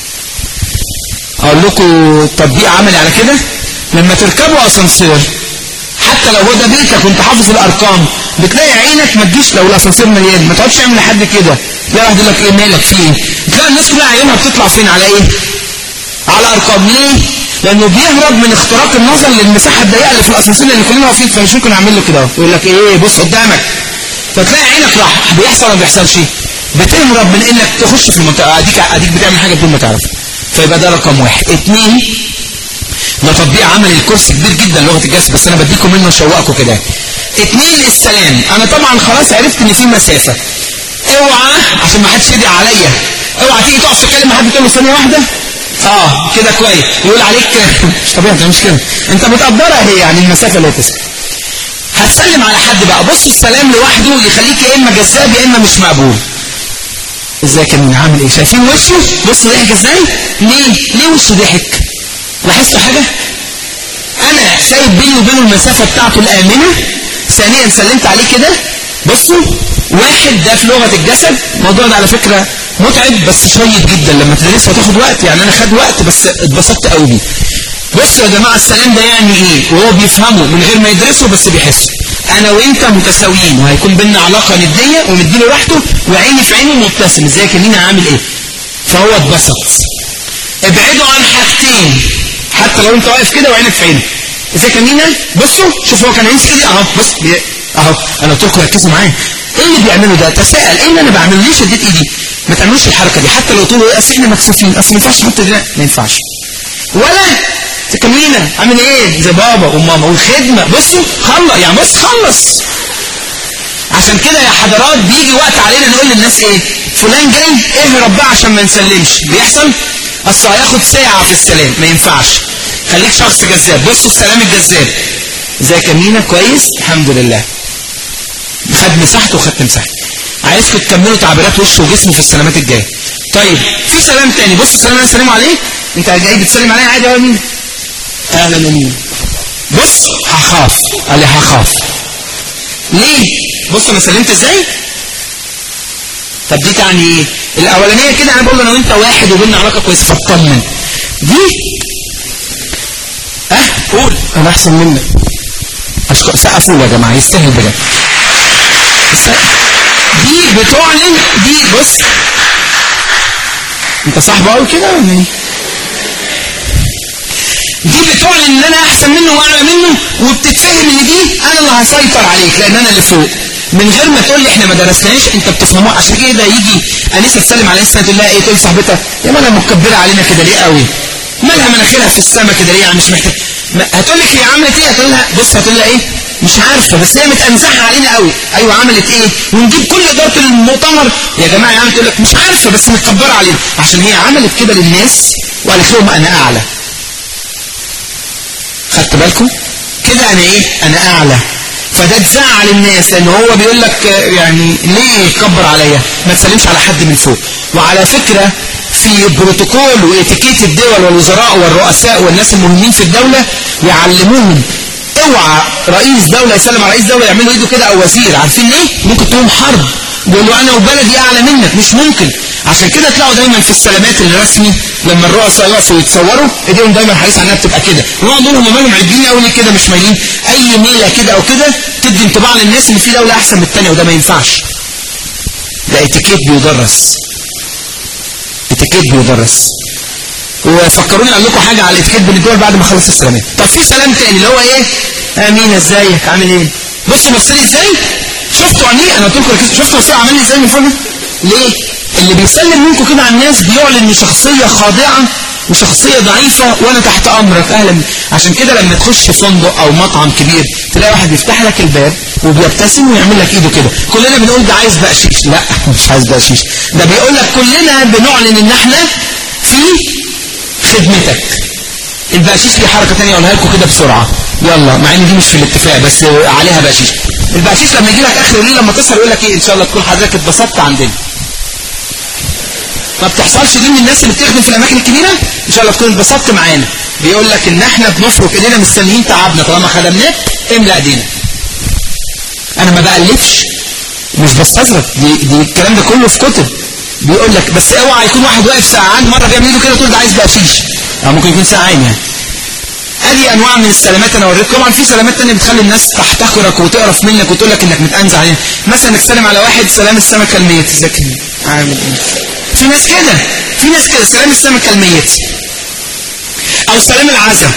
اقول لكم تطبيق عملي على كده لما تركبوا اسانسير حتى لو هو ده بيتك وانت حافظ الارقام بتلاقي عينك ما تجيش لو الاسانسير مليان ما تقعدش تعمل لحد كده تلاقي واحد يقول لك ايه مالك في ايه تلاقي الناس كلها عينها بتطلع فين على ايه على ارقام ليه لانه بيهرب من اختراق النظر للمساحه الضيقه اللي في الاسانسير لان كلنا واقفين فمش ممكن اعمل له كده يقول لك ايه بص قدامك فتلاقي عينك راح بيحصل ولا ما بيحصلش بتهرب من انك تخش في المنطقه اديك اديك بتعمل حاجه بدون ما تعرف فيبقى ده رقم واحد اثنين ده تطبيق عملي الكورس كبير جدا لغه الجسد بس انا بديكم منه اشوقكم كده اثنين السلام انا طبعا خلاص عرفت ان في مسافه اوعى عشان ما حدش يدعي عليا اوعى تيجي تقف تتكلم مع حد تقول له ثانيه واحده اه كده كويس يقول عليك مش طبيعي انت مش كده انت متقدرها هي يعني المسافه اللي هتسكت هتسلم على حد بقى بص السلام لوحده يخليك يا اما جذاب يا اما مش مقبول ازيك يا مين عامل ايه شايفين وشه بص ضحك ازاي ليه ليه وشه ضحك لاحظتوا حاجه انا سايب بيني وبينه المسافه بتاعته الامنه ثانيا سلمت عليه كده بصوا واحد ده في لغه الجسد الموضوع ده على فكره متعب بس شيق جدا لما تدرسه هتاخد وقت يعني انا خد وقت بس اتبسطت قوي بيه بصوا يا جماعه السلام ده يعني ايه وهو بيفهمه من غير ما يدرسه بس بيحسه انا وانت متساويين وهيكون بينا علاقه نديه ومديله راحته وعيني في عينه مبتسم ازيك يا مينا عامل ايه فهو اتبسط ابعدوا عن حاجتين حتى لو انت واقف كده وعينك في عينه ازيك يا مينا بصوا شوف هو كان هيمسك ايدي اهو بص اهو انا قلت لكم ركزوا معايا ايه اللي بيعمله ده تساءل ايه اللي انا بعمله ليه شديت ايدي ما تعملوش الحركه دي حتى لو تقولوا ايه اصل احنا مكسوفين اصل ما ينفعش نحط ايدينا ما ينفعش ولا تكلمينا عامل ايه زي بابا وماما والخدمه بصوا خلص يعني بص خلص عشان كده يا حضرات بيجي وقت علينا نقول للناس ايه فلان جاي اهرب بقى عشان ما نسلمش بيحصل اصل هياخد ساعه في السلام ما ينفعش خليك شخص جذاب بصوا السلام الجذاب ازيك يا مينا كويس الحمد لله خد مساحته وخدت مساحته عايزكم تكملوا تعبيرات وشه وجسمه في السلامات الجايه طيب في سلام تاني بص السلام انا سلام عليه انت جاي بتسلم عليا عادي يا مين اهلا يا مين بص هخاف قال لي هخاف ليه بص انا سلمت ازاي طب دي تعني ايه الاولانيه كده انا بقول له انا وانت واحد وبيننا علاقه كويسه فاطمن دي اه قول انا احسن منك اشكر سقفوا له يا جماعه يستاهل بجد بتعلن دي بص انت صاحبه قوي كده ولا ايه دي بتعلن ان انا احسن منه واعلى منه وبتتفهم ان دي انا اللي هسيطر عليك لان انا اللي فوق من غير ما تقول لي احنا ما درسناش انت بتفهموها عشان كده يجي انسه تسلم على انسه تقول لها ايه تقول صاحبتها يا مالها مكبره علينا كده ليه قوي مالها مناخيرها في السما كده ليه يعني مش محتاج هتقول لك هي عملت ايه هتقول لها بص هتقول لها ايه مش عارفه بس هي متنزعه علينا قوي ايوه عملت ايه ونجيب كل اداره المؤتمر يا جماعه يعني تقول لك مش عارفه بس متكبره علينا عشان هي عملت كده للناس وقالت لهم انا اعلى خدت بالكم كده انا ايه انا اعلى فده تزعل الناس لان هو بيقول لك يعني ليه يكبر عليا ما تسلمش على حد من فوق وعلى فكرة في بروتوكول واتيكيت الدول والوزراء والرؤساء والناس المهمين في الدولة يعلموهم اوعى رئيس دولة يسلم على رئيس دولة يعملوا ايده كده او وزير عارفين ليه ممكن تقوم حرب يقولوا انا وبلدي اعلى منك مش ممكن عشان كده تلاقوا دايما في السلامات الرسمي لما الرؤساء يقفوا يتصوروا ايديهم دايما حريص على انها بتبقى كده ونقعد نقول هم مالهم عدين قوي ليه كده مش مايلين اي ميله كده او كده تدي انطباع للناس ان في دوله احسن من الثانيه وده ما ينفعش ده اتيكيت بيدرس اتيكيت بيدرس وفكروني اقول لكم حاجه على الاتيكيت بين الدول بعد ما اخلص السلامات طب في سلام تاني اللي هو ايه امين ازيك عامل ايه بصوا بصلي ازاي شفتوا عينيه انا قلت لكم شفتوا بصلي عملني ازاي من فوق ليه اللي بيسلم منكم كده على الناس بيعلن ان شخصيه خاضعه وشخصيه ضعيفه وانا تحت امرك اهلا عشان كده لما تخش فندق او مطعم كبير تلاقي واحد بيفتح لك الباب وبيبتسم ويعمل لك ايده كده كلنا بنقول ده عايز بقشيش لا مش عايز بقشيش ده بيقول لك كلنا بنعلن ان احنا في خدمتك البقشيش دي حركه ثانيه اقولها لكم كده بسرعه يلا مع ان دي مش في الاتفاق بس عليها بقشيش البقشيش لما يجي لك اخر الليل لما تسهر يقول لك ايه ان شاء الله تكون حضرتك اتبسطت عندنا ما بتحصلش دي من الناس اللي بتخدم في الاماكن الكبيره ان شاء الله تكون اتبسطت معانا بيقول لك ان احنا بنفرك ايدينا مستنيين تعبنا طالما خدمناك املى ايدينا انا ما بألفش مش بستظرف دي, دي الكلام ده كله في كتب بيقول لك بس اوعى يكون واحد واقف ساعان مره بيعمل ايده كده تقول ده عايز بقشيش او ممكن يكون ساعان يعني ادي انواع من السلامات انا اوريك طبعا في سلامات ثانيه بتخلي الناس تحتقرك وتقرف منك وتقول لك انك متأنزع عليها مثلا انك تسلم على واحد سلام السمكه الميت ازيك عامل ايه في ناس كده في ناس كده سلام السمكه الميت او سلام العزا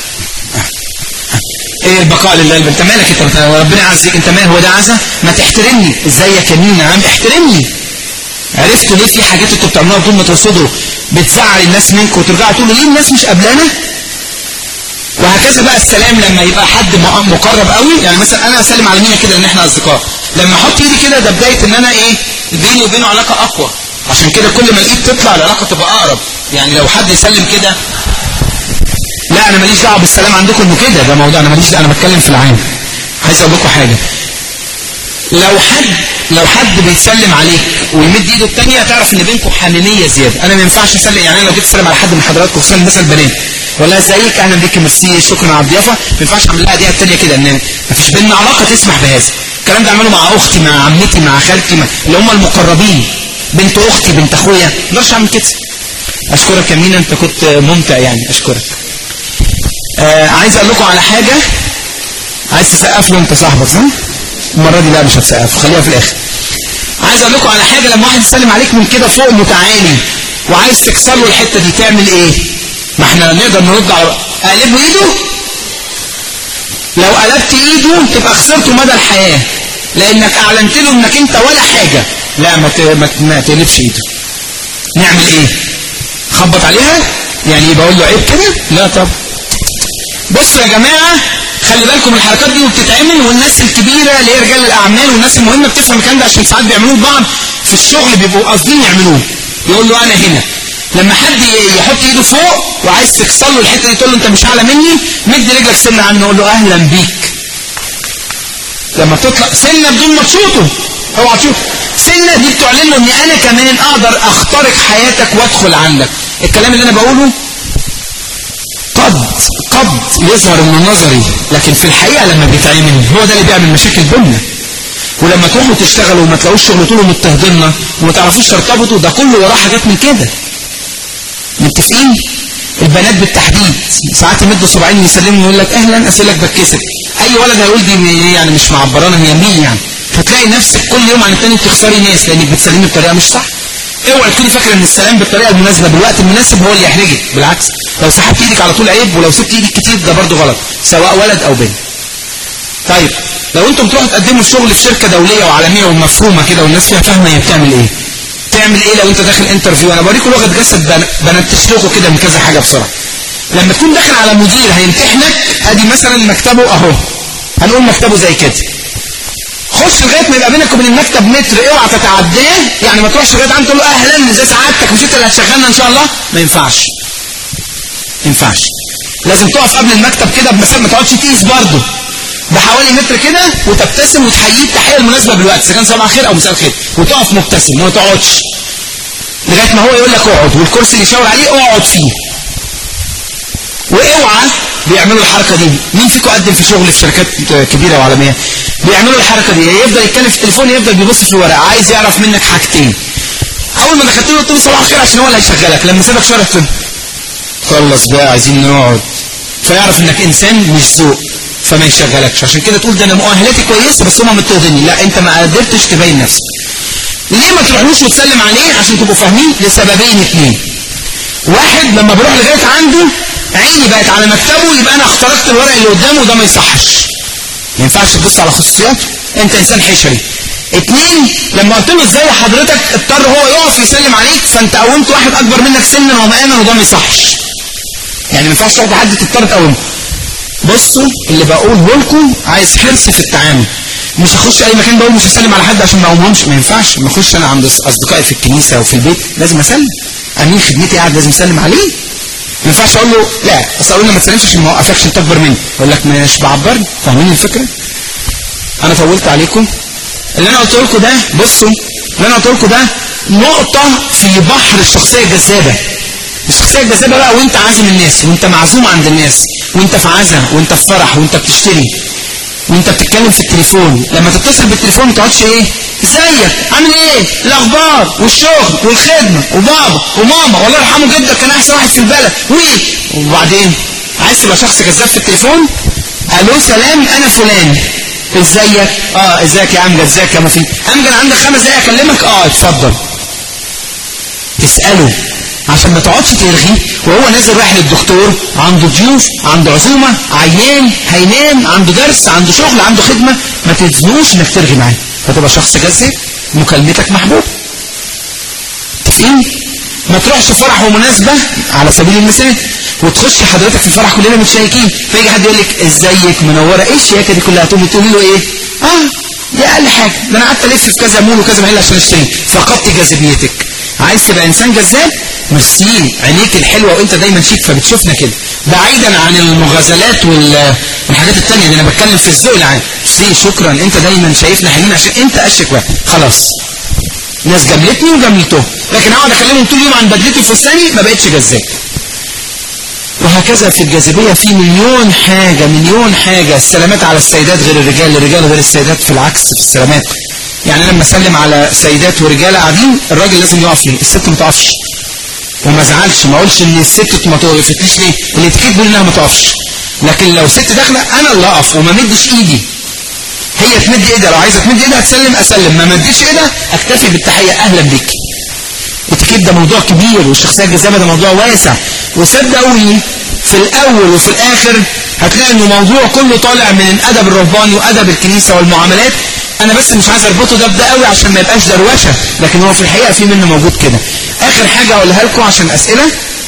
ايه البقاء لله انت مالك انت ربنا يعزك انت مال هو ده عزا ما تحترمني ازيك يا مين عم احترمني عرفتوا ليه في حاجات انتوا بتعملوها بدون ما ترصدوا بتزعل الناس منكم وترجعوا تقولوا ليه الناس مش قبلانا وهكذا بقى السلام لما يبقى حد مقرب قوي يعني مثلا انا اسلم على مين كده ان احنا اصدقاء لما احط ايدي كده ده بدايه ان انا ايه بيني وبينه علاقه اقوى عشان كده كل ما الايد تطلع العلاقه تبقى اقرب يعني لو حد يسلم كده لا انا ماليش دعوه بالسلام عندكم انه كده ده موضوع انا ماليش انا بتكلم في العام عايز اقول لكم حاجه لو حد لو حد بيتسلم عليك ويمد ايده الثانيه تعرف ان بينكم حميميه زياده انا ما ينفعش اسلم يعني انا لو جيت اسلم على حد من حضراتكم خصوصا الناس البنات ولا ازيك اهلا بيك ميرسي شكرا على الضيافه ما ينفعش اعمل لها دقيقه الثانيه كده ان ما فيش بيننا علاقه تسمح بهذا الكلام ده اعمله مع اختي مع عمتي مع خالتي مع اللي هم المقربين بنت اختي بنت اخويا ما اقدرش اعمل كده اشكرك يا مينا انت كنت ممتع يعني اشكرك آه عايز اقول لكم على حاجه عايز تسقف له انت صاحبك صح المره دي لا مش هتسقف خليها في الاخر عايز اقول لكم على حاجه لما واحد يسلم عليك من كده فوق متعالي وعايز تكسر له الحته دي تعمل ايه ما احنا نقدر نرد على اقلب له ايده لو قلبت ايده تبقى خسرته مدى الحياه لانك اعلنت له انك انت ولا حاجه لا ما ما تقلبش ايده نعمل ايه خبط عليها يعني بقول له عيب كده لا طب بصوا يا جماعه خلي بالكم الحركات دي وبتتعمل والناس الكبيره اللي هي رجال الاعمال والناس المهمه بتفهم الكلام ده عشان ساعات بيعملوه لبعض في الشغل بيبقوا قاصدين يعملوه يقول له انا هنا لما حد يحط ايده فوق وعايز تكسر له الحته دي تقول له انت مش اعلى مني مد رجلك سنه عنه قول له اهلا بيك لما تطلع سنه بدون ما تشوطه اوعى تشوط سنه دي بتعلن له ان انا كمان اقدر اخترق حياتك وادخل عندك الكلام اللي انا بقوله قد قد يظهر انه نظري لكن في الحقيقه لما بيتعمل هو ده اللي بيعمل مشاكل بيننا ولما تروحوا تشتغلوا وما تلاقوش شغل تقولوا مضطهديننا وما تعرفوش ترتبطوا ده كله وراه حاجات من كده متفقين البنات بالتحديد ساعات يمدوا صباعين يسلموا يقول لك اهلا اسال لك بتكسف اي ولد هيقول دي يعني مش معبرانه هي مين يعني فتلاقي نفسك كل يوم عن التاني بتخسري ناس لانك بتسلمي بطريقه مش صح اوعي تكوني فاكره ان السلام بالطريقه المناسبه بالوقت المناسب هو اللي يحرجك بالعكس لو سحبت ايدك على طول عيب ولو سبت ايدك كتير ده برضه غلط سواء ولد او بنت طيب لو انتم تروحوا تقدموا شغل في شركه دوليه وعالميه ومفهومه كده والناس فيها فاهمه هي بتعمل ايه تعمل ايه لو انت داخل انترفيو انا بوريكم لغه جسد بنتش لكم كده من كذا حاجه بسرعه لما تكون داخل على مدير هيمتحنك ادي مثلا مكتبه اهو هنقول مكتبه زي كده خش لغايه ما يبقى بينك وبين المكتب متر اوعى تتعداه يعني ما تروحش لغايه عنده تقول له اهلا ازاي سعادتك مش انت اللي هتشغلنا ان شاء الله ما ينفعش ما ينفعش لازم تقف قبل المكتب كده بمسافه ما تقعدش تقيس برضه بحوالي متر كده وتبتسم وتحييه التحيه المناسبه بالوقت اذا كان صباح خير او مساء خير وتقف مبتسم وما تقعدش لغايه ما هو يقول لك اقعد والكرسي اللي يشاور عليه اقعد فيه واوعى بيعملوا الحركه دي مين فيكم قدم في شغل في شركات كبيره وعالميه بيعملوا الحركه دي يفضل يتكلم في التليفون يفضل بيبص في الورقه عايز يعرف منك حاجتين اول ما دخلت له قلت له صباح الخير عشان هو اللي هيشغلك لما سيبك شويه خلص بقى عايزين نقعد فيعرف انك انسان مش ذوق فما يشغلكش عشان كده تقول ده انا مؤهلاتي كويسه بس هم مضطهديني لا انت ما قدرتش تبين نفسك ليه ما تروحوش وتسلم عليه عشان تبقوا فاهمين لسببين اثنين واحد لما بروح لغايه عنده عيني بقت على مكتبه يبقى انا اخترقت الورق اللي قدامه وده ما يصحش ما ينفعش تبص على خصوصياته انت انسان حشري اتنين لما قلت له ازاي حضرتك اضطر هو يقف يسلم عليك فانت قومت واحد اكبر منك سنا ومقاما وده ما يصحش يعني ما ينفعش تاخد حد تضطر تقومه بصوا اللي بقوله لكم عايز حرص في التعامل مش هخش اي مكان بقول مش هسلم على حد عشان ما اقومهمش ما ينفعش ما اخش انا عند اصدقائي في الكنيسه وفي البيت لازم اسلم امين خدمتي قاعد لازم اسلم عليه ما ينفعش اقول له لا بس اقول له ما تسلمش عشان ما اوقفكش انت اكبر مني اقول لك مش بعبرني فاهمين الفكره انا طولت عليكم اللي انا قلت لكم ده بصوا اللي انا قلت لكم ده نقطه في بحر الشخصيه الجذابه الشخصيه الجذابه بقى وانت عازم الناس وانت معزوم عند الناس وانت في عزا وانت في فرح وانت بتشتري وانت بتتكلم في التليفون لما تتصل بالتليفون ما تقعدش ايه ازيك عامل ايه الاخبار والشغل والخدمه وبابا وماما والله يرحمه جدا كان احسن واحد في البلد ويه وبعدين عايز تبقى شخص كذاب في التليفون الو سلام انا فلان ازيك اه ازيك يا امجد ازيك يا مفيد امجد عندك خمس دقايق اكلمك اه اتفضل تساله عشان ما تقعدش ترغي وهو نازل رايح للدكتور عنده ضيوف عنده عزومه عيان هينام عنده درس عنده شغل عنده خدمه ما تزنقوش انك ترغي معاه فتبقى شخص جذاب مكالمتك محبوب متفقين ما تروحش فرح ومناسبة على سبيل المثال وتخش حضرتك في الفرح كلنا متشيكين فيجي حد يقول لك ازيك منوره ايه الشياكه دي كلها تقومي تقولي له ايه اه دي اقل حاجه ده انا قعدت الف في كذا مول وكذا محل عشان اشتري فقدت جاذبيتك عايز تبقى انسان جذاب ميرسي عينيك الحلوه وانت دايما شيك فبتشوفنا كده بعيدا عن المغازلات والحاجات التانية دي انا بتكلم في الذوق العام ميرسي شكرا انت دايما شايفنا حلوين عشان انت اشك واحد خلاص ناس جملتني وجملتهم لكن اقعد اكلمهم طول اليوم عن بدلتي وفستاني ما بقتش جذاب وهكذا في الجاذبية في مليون حاجة مليون حاجة السلامات على السيدات غير الرجال الرجال غير السيدات في العكس في السلامات يعني لما اسلم على سيدات ورجال قاعدين الراجل لازم يقف لي الست ما تقفش وما ازعلش ما اقولش ان الست ما توقفتليش ليه الاتيكيت بيقول انها ما تقفش لكن لو ست داخله انا اللي اقف وما مدش ايدي هي تمد ايدها لو عايزه تمد ايدها تسلم اسلم ما مدش ايدها اكتفي بالتحيه اهلا بيك الاتيكيت ده موضوع كبير والشخصيه الجذابه ده موضوع واسع وصدقوني في الاول وفي الاخر هتلاقي انه موضوع كله طالع من الادب الرباني وادب الكنيسه والمعاملات انا بس مش عايز اربطه ده بده قوي عشان ما يبقاش دروشه لكن هو في الحقيقه في منه موجود كده اخر حاجه اقولها لكم عشان اسئله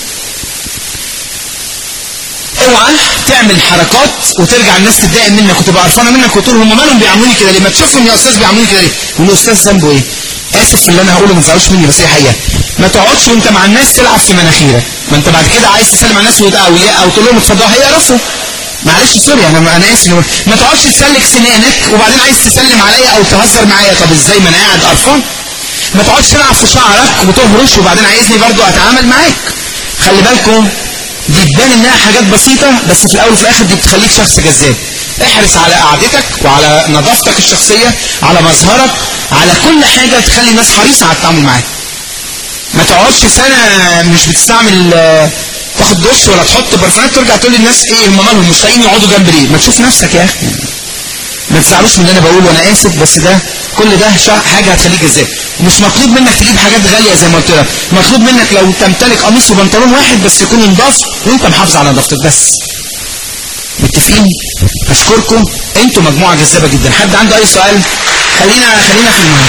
اوعى تعمل حركات وترجع الناس تتضايق منك وتبقى قرفانه منك وتقول هم مالهم بيعاملوني كده ليه ما تشوفهم يا استاذ بيعاملوني كده ليه والاستاذ ذنبه ايه اسف في اللي انا هقوله ما تزعلوش مني بس هي حقيقه ما تقعدش وانت مع الناس تلعب في مناخيرك ما انت بعد كده عايز تسلم على الناس وتقوي او تقول لهم اتفضلوا هيقرفوا معلش سوري انا انا اسف ما تقعدش تسلك سنانك وبعدين عايز تسلم عليا او تهزر معايا طب ازاي ما انا قاعد قرفان ما تقعدش تلعب في شعرك وتهرش وبعدين عايزني برضو اتعامل معاك خلي بالكم دي تبان انها حاجات بسيطة بس في الاول وفي الاخر دي بتخليك شخص جذاب احرص على قعدتك وعلى نظافتك الشخصية على مظهرك على كل حاجة تخلي الناس حريصة على التعامل معاك ما تقعدش سنة مش بتستعمل تاخد دش ولا تحط برفانات ترجع تقول للناس ايه هم مالهم مش طايقين يقعدوا جنب ليه ما تشوف نفسك يا اخي ما تزعلوش من اللي انا بقوله وانا اسف بس ده كل ده حاجه هتخليك جذاب مش مطلوب منك تجيب حاجات غاليه زي ما قلت لك مطلوب منك لو تمتلك قميص وبنطلون واحد بس يكون نضاف وانت محافظ على نظافتك بس متفقين اشكركم انتوا مجموعه جذابه جدا حد عنده اي سؤال خلينا خلينا في المهم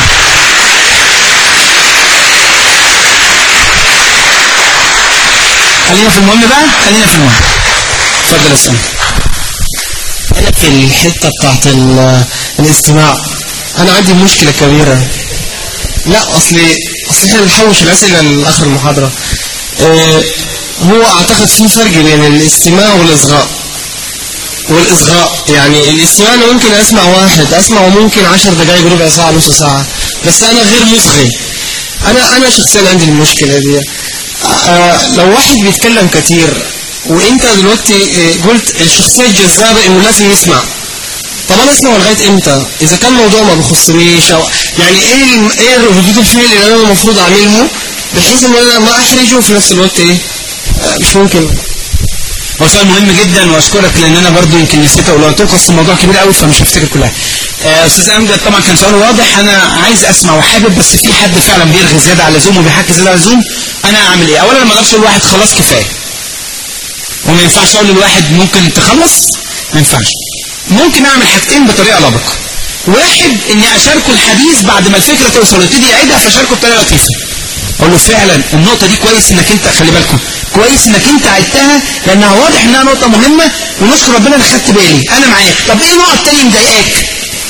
خلينا في المهم بقى خلينا في المهم اتفضل يا سامي انا في الحته بتاعت الاستماع انا عندي مشكله كبيره لا اصلي اصل احنا بنحوش الاسئله لاخر المحاضره اه هو اعتقد في فرق بين الاستماع والاصغاء والاصغاء يعني الاستماع انا ممكن اسمع واحد اسمع ممكن 10 دقائق ربع ساعه نص ساعه بس انا غير مصغي انا انا شخصيا عندي المشكله دي آه لو واحد بيتكلم كتير وانت دلوقتي قلت الشخصيه الجذابه انه لازم يسمع طب انا اسمع لغايه امتى اذا كان موضوع ما بيخصنيش او يعني ايه ايه ردود الفعل اللي انا المفروض اعمله بحيث ان انا ما احرجه وفي نفس الوقت ايه آه مش ممكن هو سؤال مهم جدا واشكرك لان انا برضو يمكن نسيت اقول قلت لكم اصل الموضوع كبير قوي فمش هفتكر كلها استاذ امجد طبعا كان سؤال واضح انا عايز اسمع وحابب بس في حد فعلا بيرغي زياده على اللزوم وبيحكي زياده على اللزوم انا اعمل ايه اولا ما اقدرش اقول لواحد خلاص كفايه وما ينفعش اقول لواحد ممكن تخلص ما ينفعش ممكن اعمل حاجتين بطريقه لبقه واحد اني اشاركه الحديث بعد ما الفكره توصل ويبتدي يعيدها فاشاركه بطريقه لطيفه اقول له فعلا النقطه دي كويس انك انت خلي بالكم كويس انك انت عدتها لانها واضح انها نقطه مهمه ونشكر ربنا انا خدت بالي انا معاك طب ايه نقط تاني مضايقاك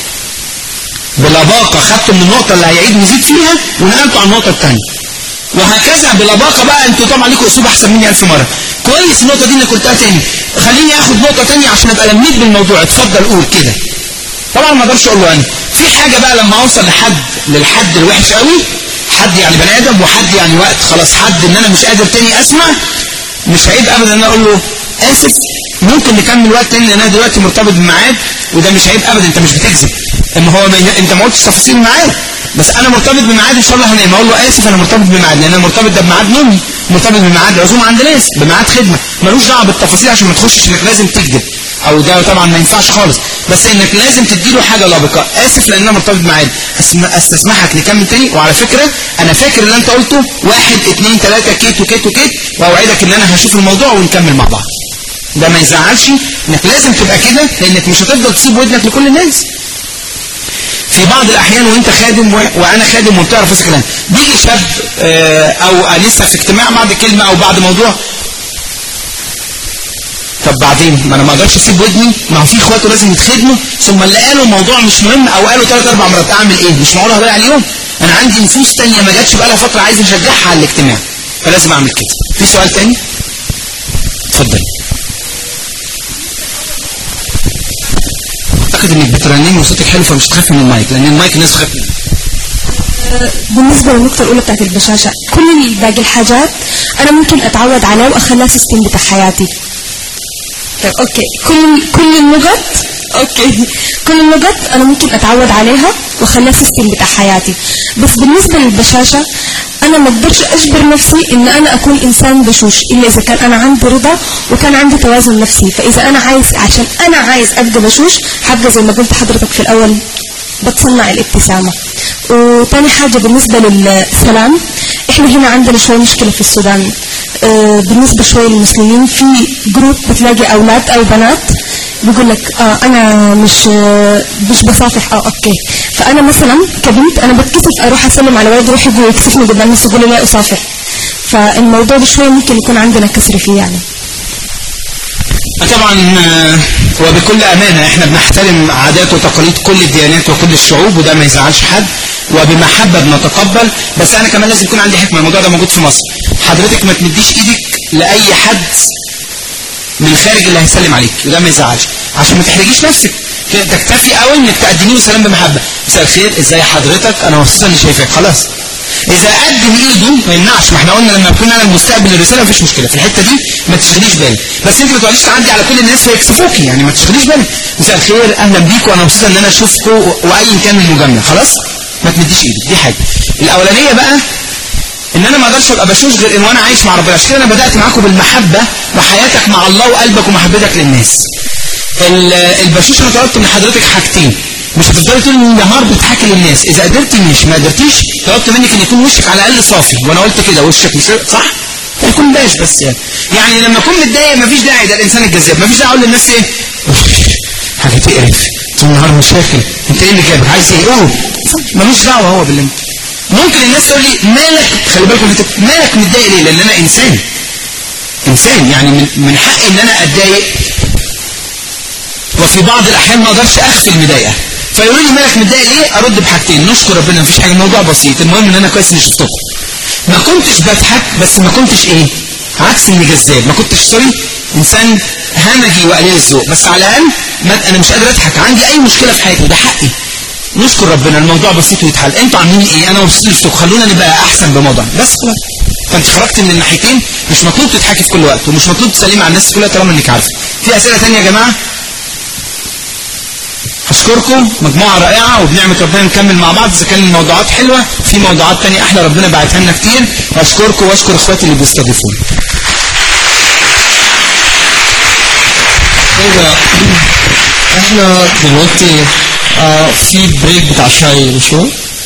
بلباقه خدته من النقطه اللي هيعيد ويزيد فيها ونقلته على النقطه الثانيه وهكذا بلباقه بقى انتوا طبعا ليكوا اسلوب احسن مني ألف مره كويس النقطه دي انك قلتها تاني خليني اخد نقطه تانية عشان ابقى لميت بالموضوع اتفضل قول كده طبعا ما اقدرش اقول له انا في حاجه بقى لما اوصل لحد للحد الوحش قوي حد يعني بني ادم وحد يعني وقت خلاص حد ان انا مش قادر تاني اسمع مش عيب ابدا ان انا اقول له اسف ممكن نكمل وقت تاني لان انا دلوقتي مرتبط بميعاد وده مش عيب ابدا انت مش بتكذب اما هو ما انت ما قلتش تفاصيل الميعاد بس انا مرتبط بميعاد ان شاء الله هنام اقول له اسف انا مرتبط بميعاد لان انا مرتبط ده بميعاد نومي مرتبط بميعاد عزومه عند ناس بميعاد خدمه ملوش دعوه بالتفاصيل عشان ما تخشش انك لازم تكذب او ده طبعا ما ينفعش خالص بس انك لازم تديله حاجه لابقه اسف لان انا مرتبط بميعاد استسمحك نكمل تاني وعلى فكره انا فاكر اللي انت قلته واحد اثنين ثلاثه كيت وكيت وكيت واوعدك ان انا هشوف الموضوع ونكمل مع بعض ده ما يزعلش انك لازم تبقى كده لانك مش هتفضل تسيب ودنك لكل الناس في بعض الاحيان وانت خادم وانا خادم وبتعرف هذا الكلام بيجي شاب او لسه في اجتماع بعد كلمه او بعد موضوع طب بعدين ما انا ما اقدرش اسيب ودني ما هو في اخواته لازم يتخدموا ثم اللي قالوا الموضوع مش مهم او قالوا ثلاث اربع مرات اعمل ايه مش معقول هضيع اليوم انا عندي نفوس ثانيه ما جاتش بقالها فتره عايز اشجعها على الاجتماع فلازم اعمل كده في سؤال تاني اتفضل اعتقد انك بترنمي وصوتك حلو فمش تخاف من المايك لان المايك الناس تخاف منه بالنسبة للنقطة الأولى بتاعت البشاشة كل باقي الحاجات أنا ممكن أتعود عليها وأخليها سيستم بتاع حياتي طيب أوكي كل كل النقط أوكي كل النقط أنا ممكن أتعود عليها وأخليها سيستم بتاع حياتي بس بالنسبة للبشاشة أنا ما أقدرش أجبر نفسي إن أنا أكون إنسان بشوش إلا إذا كان أنا عندي رضا وكان عندي توازن نفسي فإذا أنا عايز عشان أنا عايز أبقى بشوش هبقى زي ما قلت حضرتك في الأول بتصنع الابتسامة وتاني حاجة بالنسبة للسلام احنا هنا عندنا شوية مشكلة في السودان اه بالنسبة شوية للمسلمين في جروب بتلاقي أولاد أو بنات بيقول لك اه انا مش آه مش بصافح اه اوكي فانا مثلا كبنت انا بتكسف اروح اسلم على ولد يروح يقول يكسفني قدام الناس يقول لي لا اصافح فالموضوع ده شويه ممكن يكون عندنا كسر فيه يعني طبعا وبكل امانه احنا بنحترم عادات وتقاليد كل الديانات وكل الشعوب وده ما يزعلش حد وبمحبه بنتقبل بس انا كمان لازم يكون عندي حكمه الموضوع ده موجود في مصر حضرتك ما تمديش ايدك لاي حد من خارج اللي هيسلم عليك وده ما يزعلش عشان ما تحرجيش نفسك تكتفي قوي انك تقدمي له سلام بمحبه مساء الخير ازاي حضرتك انا مبسوطه اني شايفاك خلاص اذا قدم ايده ما يمنعش ما احنا قلنا لما يكون انا المستقبل الرساله مفيش مشكله في الحته دي ما تشغليش بالك بس انت ما تقعديش تعدي على كل الناس فيكسفوكي يعني ما تشغليش بالك مساء الخير اهلا بيكم وانا مبسوطه ان انا اشوفكم وايا كان المجامله خلاص ما تمديش ايدك دي حاجه الاولانيه بقى ان انا ما اقدرش ابقى بشوش غير ان وانا عايش مع ربنا عشان كده انا بدات معاكم بالمحبه وحياتك مع الله وقلبك ومحبتك للناس ال- البشوش انا طلبت من حضرتك حاجتين مش هتفضلي طول النهار بتحكي للناس اذا قدرتي ماشي ما قدرتيش طلبت منك ان يكون وشك على الاقل صافي وانا قلت كده وشك مش صح يكون باش بس يعني يعني لما اكون متضايق مفيش داعي ده الانسان الجذاب مفيش داعي اقول للناس ايه حاجه تقرف طول النهار مشاكل انت ايه اللي جابك عايز ايه قول ملوش دعوه هو باللي ممكن الناس تقول لي مالك خلي بالكم انت مالك متضايق ليه لان انا انسان انسان يعني من, من حقي ان انا اتضايق وفي بعض الاحيان ما اقدرش اخفي المضايقه فيقولوا لي مالك متضايق ليه ارد بحاجتين نشكر ربنا مفيش حاجه الموضوع بسيط المهم ان انا كويس اني شفتكم ما كنتش بضحك بس ما كنتش ايه عكس اني جذاب ما كنتش سوري انسان همجي وقليل الذوق بس على الاقل ما انا مش قادر اضحك عندي اي مشكله في حياتي وده حقي نشكر ربنا الموضوع بسيط ويتحل انتوا عاملين ايه انا مبسوط لكم خلونا نبقى احسن بموضوع بس خلاص فانت خرجت من الناحيتين مش مطلوب تضحكي في كل وقت ومش مطلوب تسلمي على الناس كلها طالما انك عارفه في اسئله ثانيه يا جماعه أشكركم مجموعة رائعة وبنعمة ربنا نكمل مع بعض إذا كان الموضوعات حلوة في موضوعات تانية أحلى ربنا بعتها لنا كتير وأشكركم وأشكر إخواتي اللي بيستضيفوني كده احنا دلوقتي آه في بريك بتاع شاي مش كده؟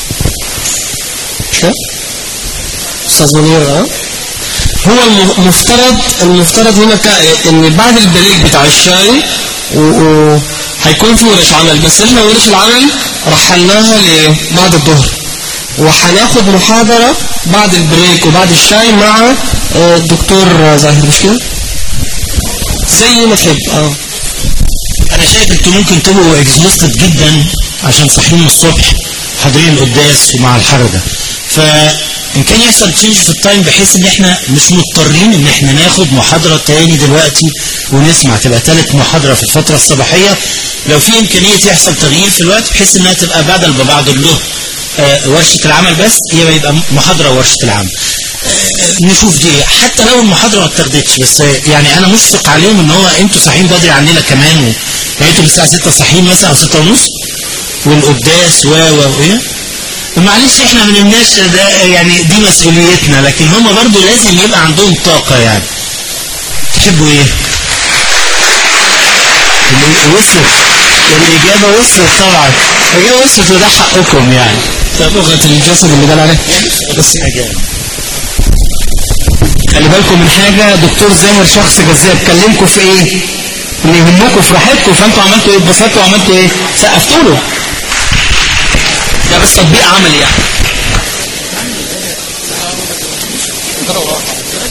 مش كده؟ استاذ منير اه هو المفترض المفترض هنا كا- ان بعد البريك بتاع الشاي و... و... هيكون في ورش عمل بس احنا ورش العمل رحلناها لبعد الظهر وهناخد محاضرة بعد البريك وبعد الشاي مع آه، الدكتور زاهر مش كده؟ زي ما تحب اه انا شايف انتوا ممكن تبقوا اكزوستد جدا عشان صاحيين من الصبح حاضرين القداس ومع الحركه فان كان يحصل تشينج في التايم بحيث ان احنا مش مضطرين ان احنا ناخد محاضره تاني دلوقتي ونسمع تبقى ثالث محاضره في الفتره الصباحيه لو في امكانيه يحصل تغيير في الوقت بحيث انها تبقى بدل ببعض الظهر آه، ورشه العمل بس هي يبقى محاضره ورشه العمل آه، نشوف دي حتى لو المحاضره ما اتاخدتش بس آه، يعني انا مشفق عليهم ان هو انتوا صاحيين بدري عننا كمان و... يعني انتوا الساعه 6 صاحيين مثلا او 6 ونص والقداس و و ايه معلش احنا من الناس ده يعني دي مسؤوليتنا لكن هم برضو لازم يبقى عندهم طاقه يعني تحبوا ايه؟ اللي وصلت الإجابة وصلت طبعا الإجابة وصلت وده حقكم يعني طب لغة الجسد اللي قال عليها بس إجابة خلي بالكم من حاجة دكتور زاهر شخص جذاب كلمكم في ايه اللي يهمكم في راحتكم فانتوا عملتوا ايه اتبسطتوا وعملتوا ايه سقفتوا له ده بس تطبيق عملي يعني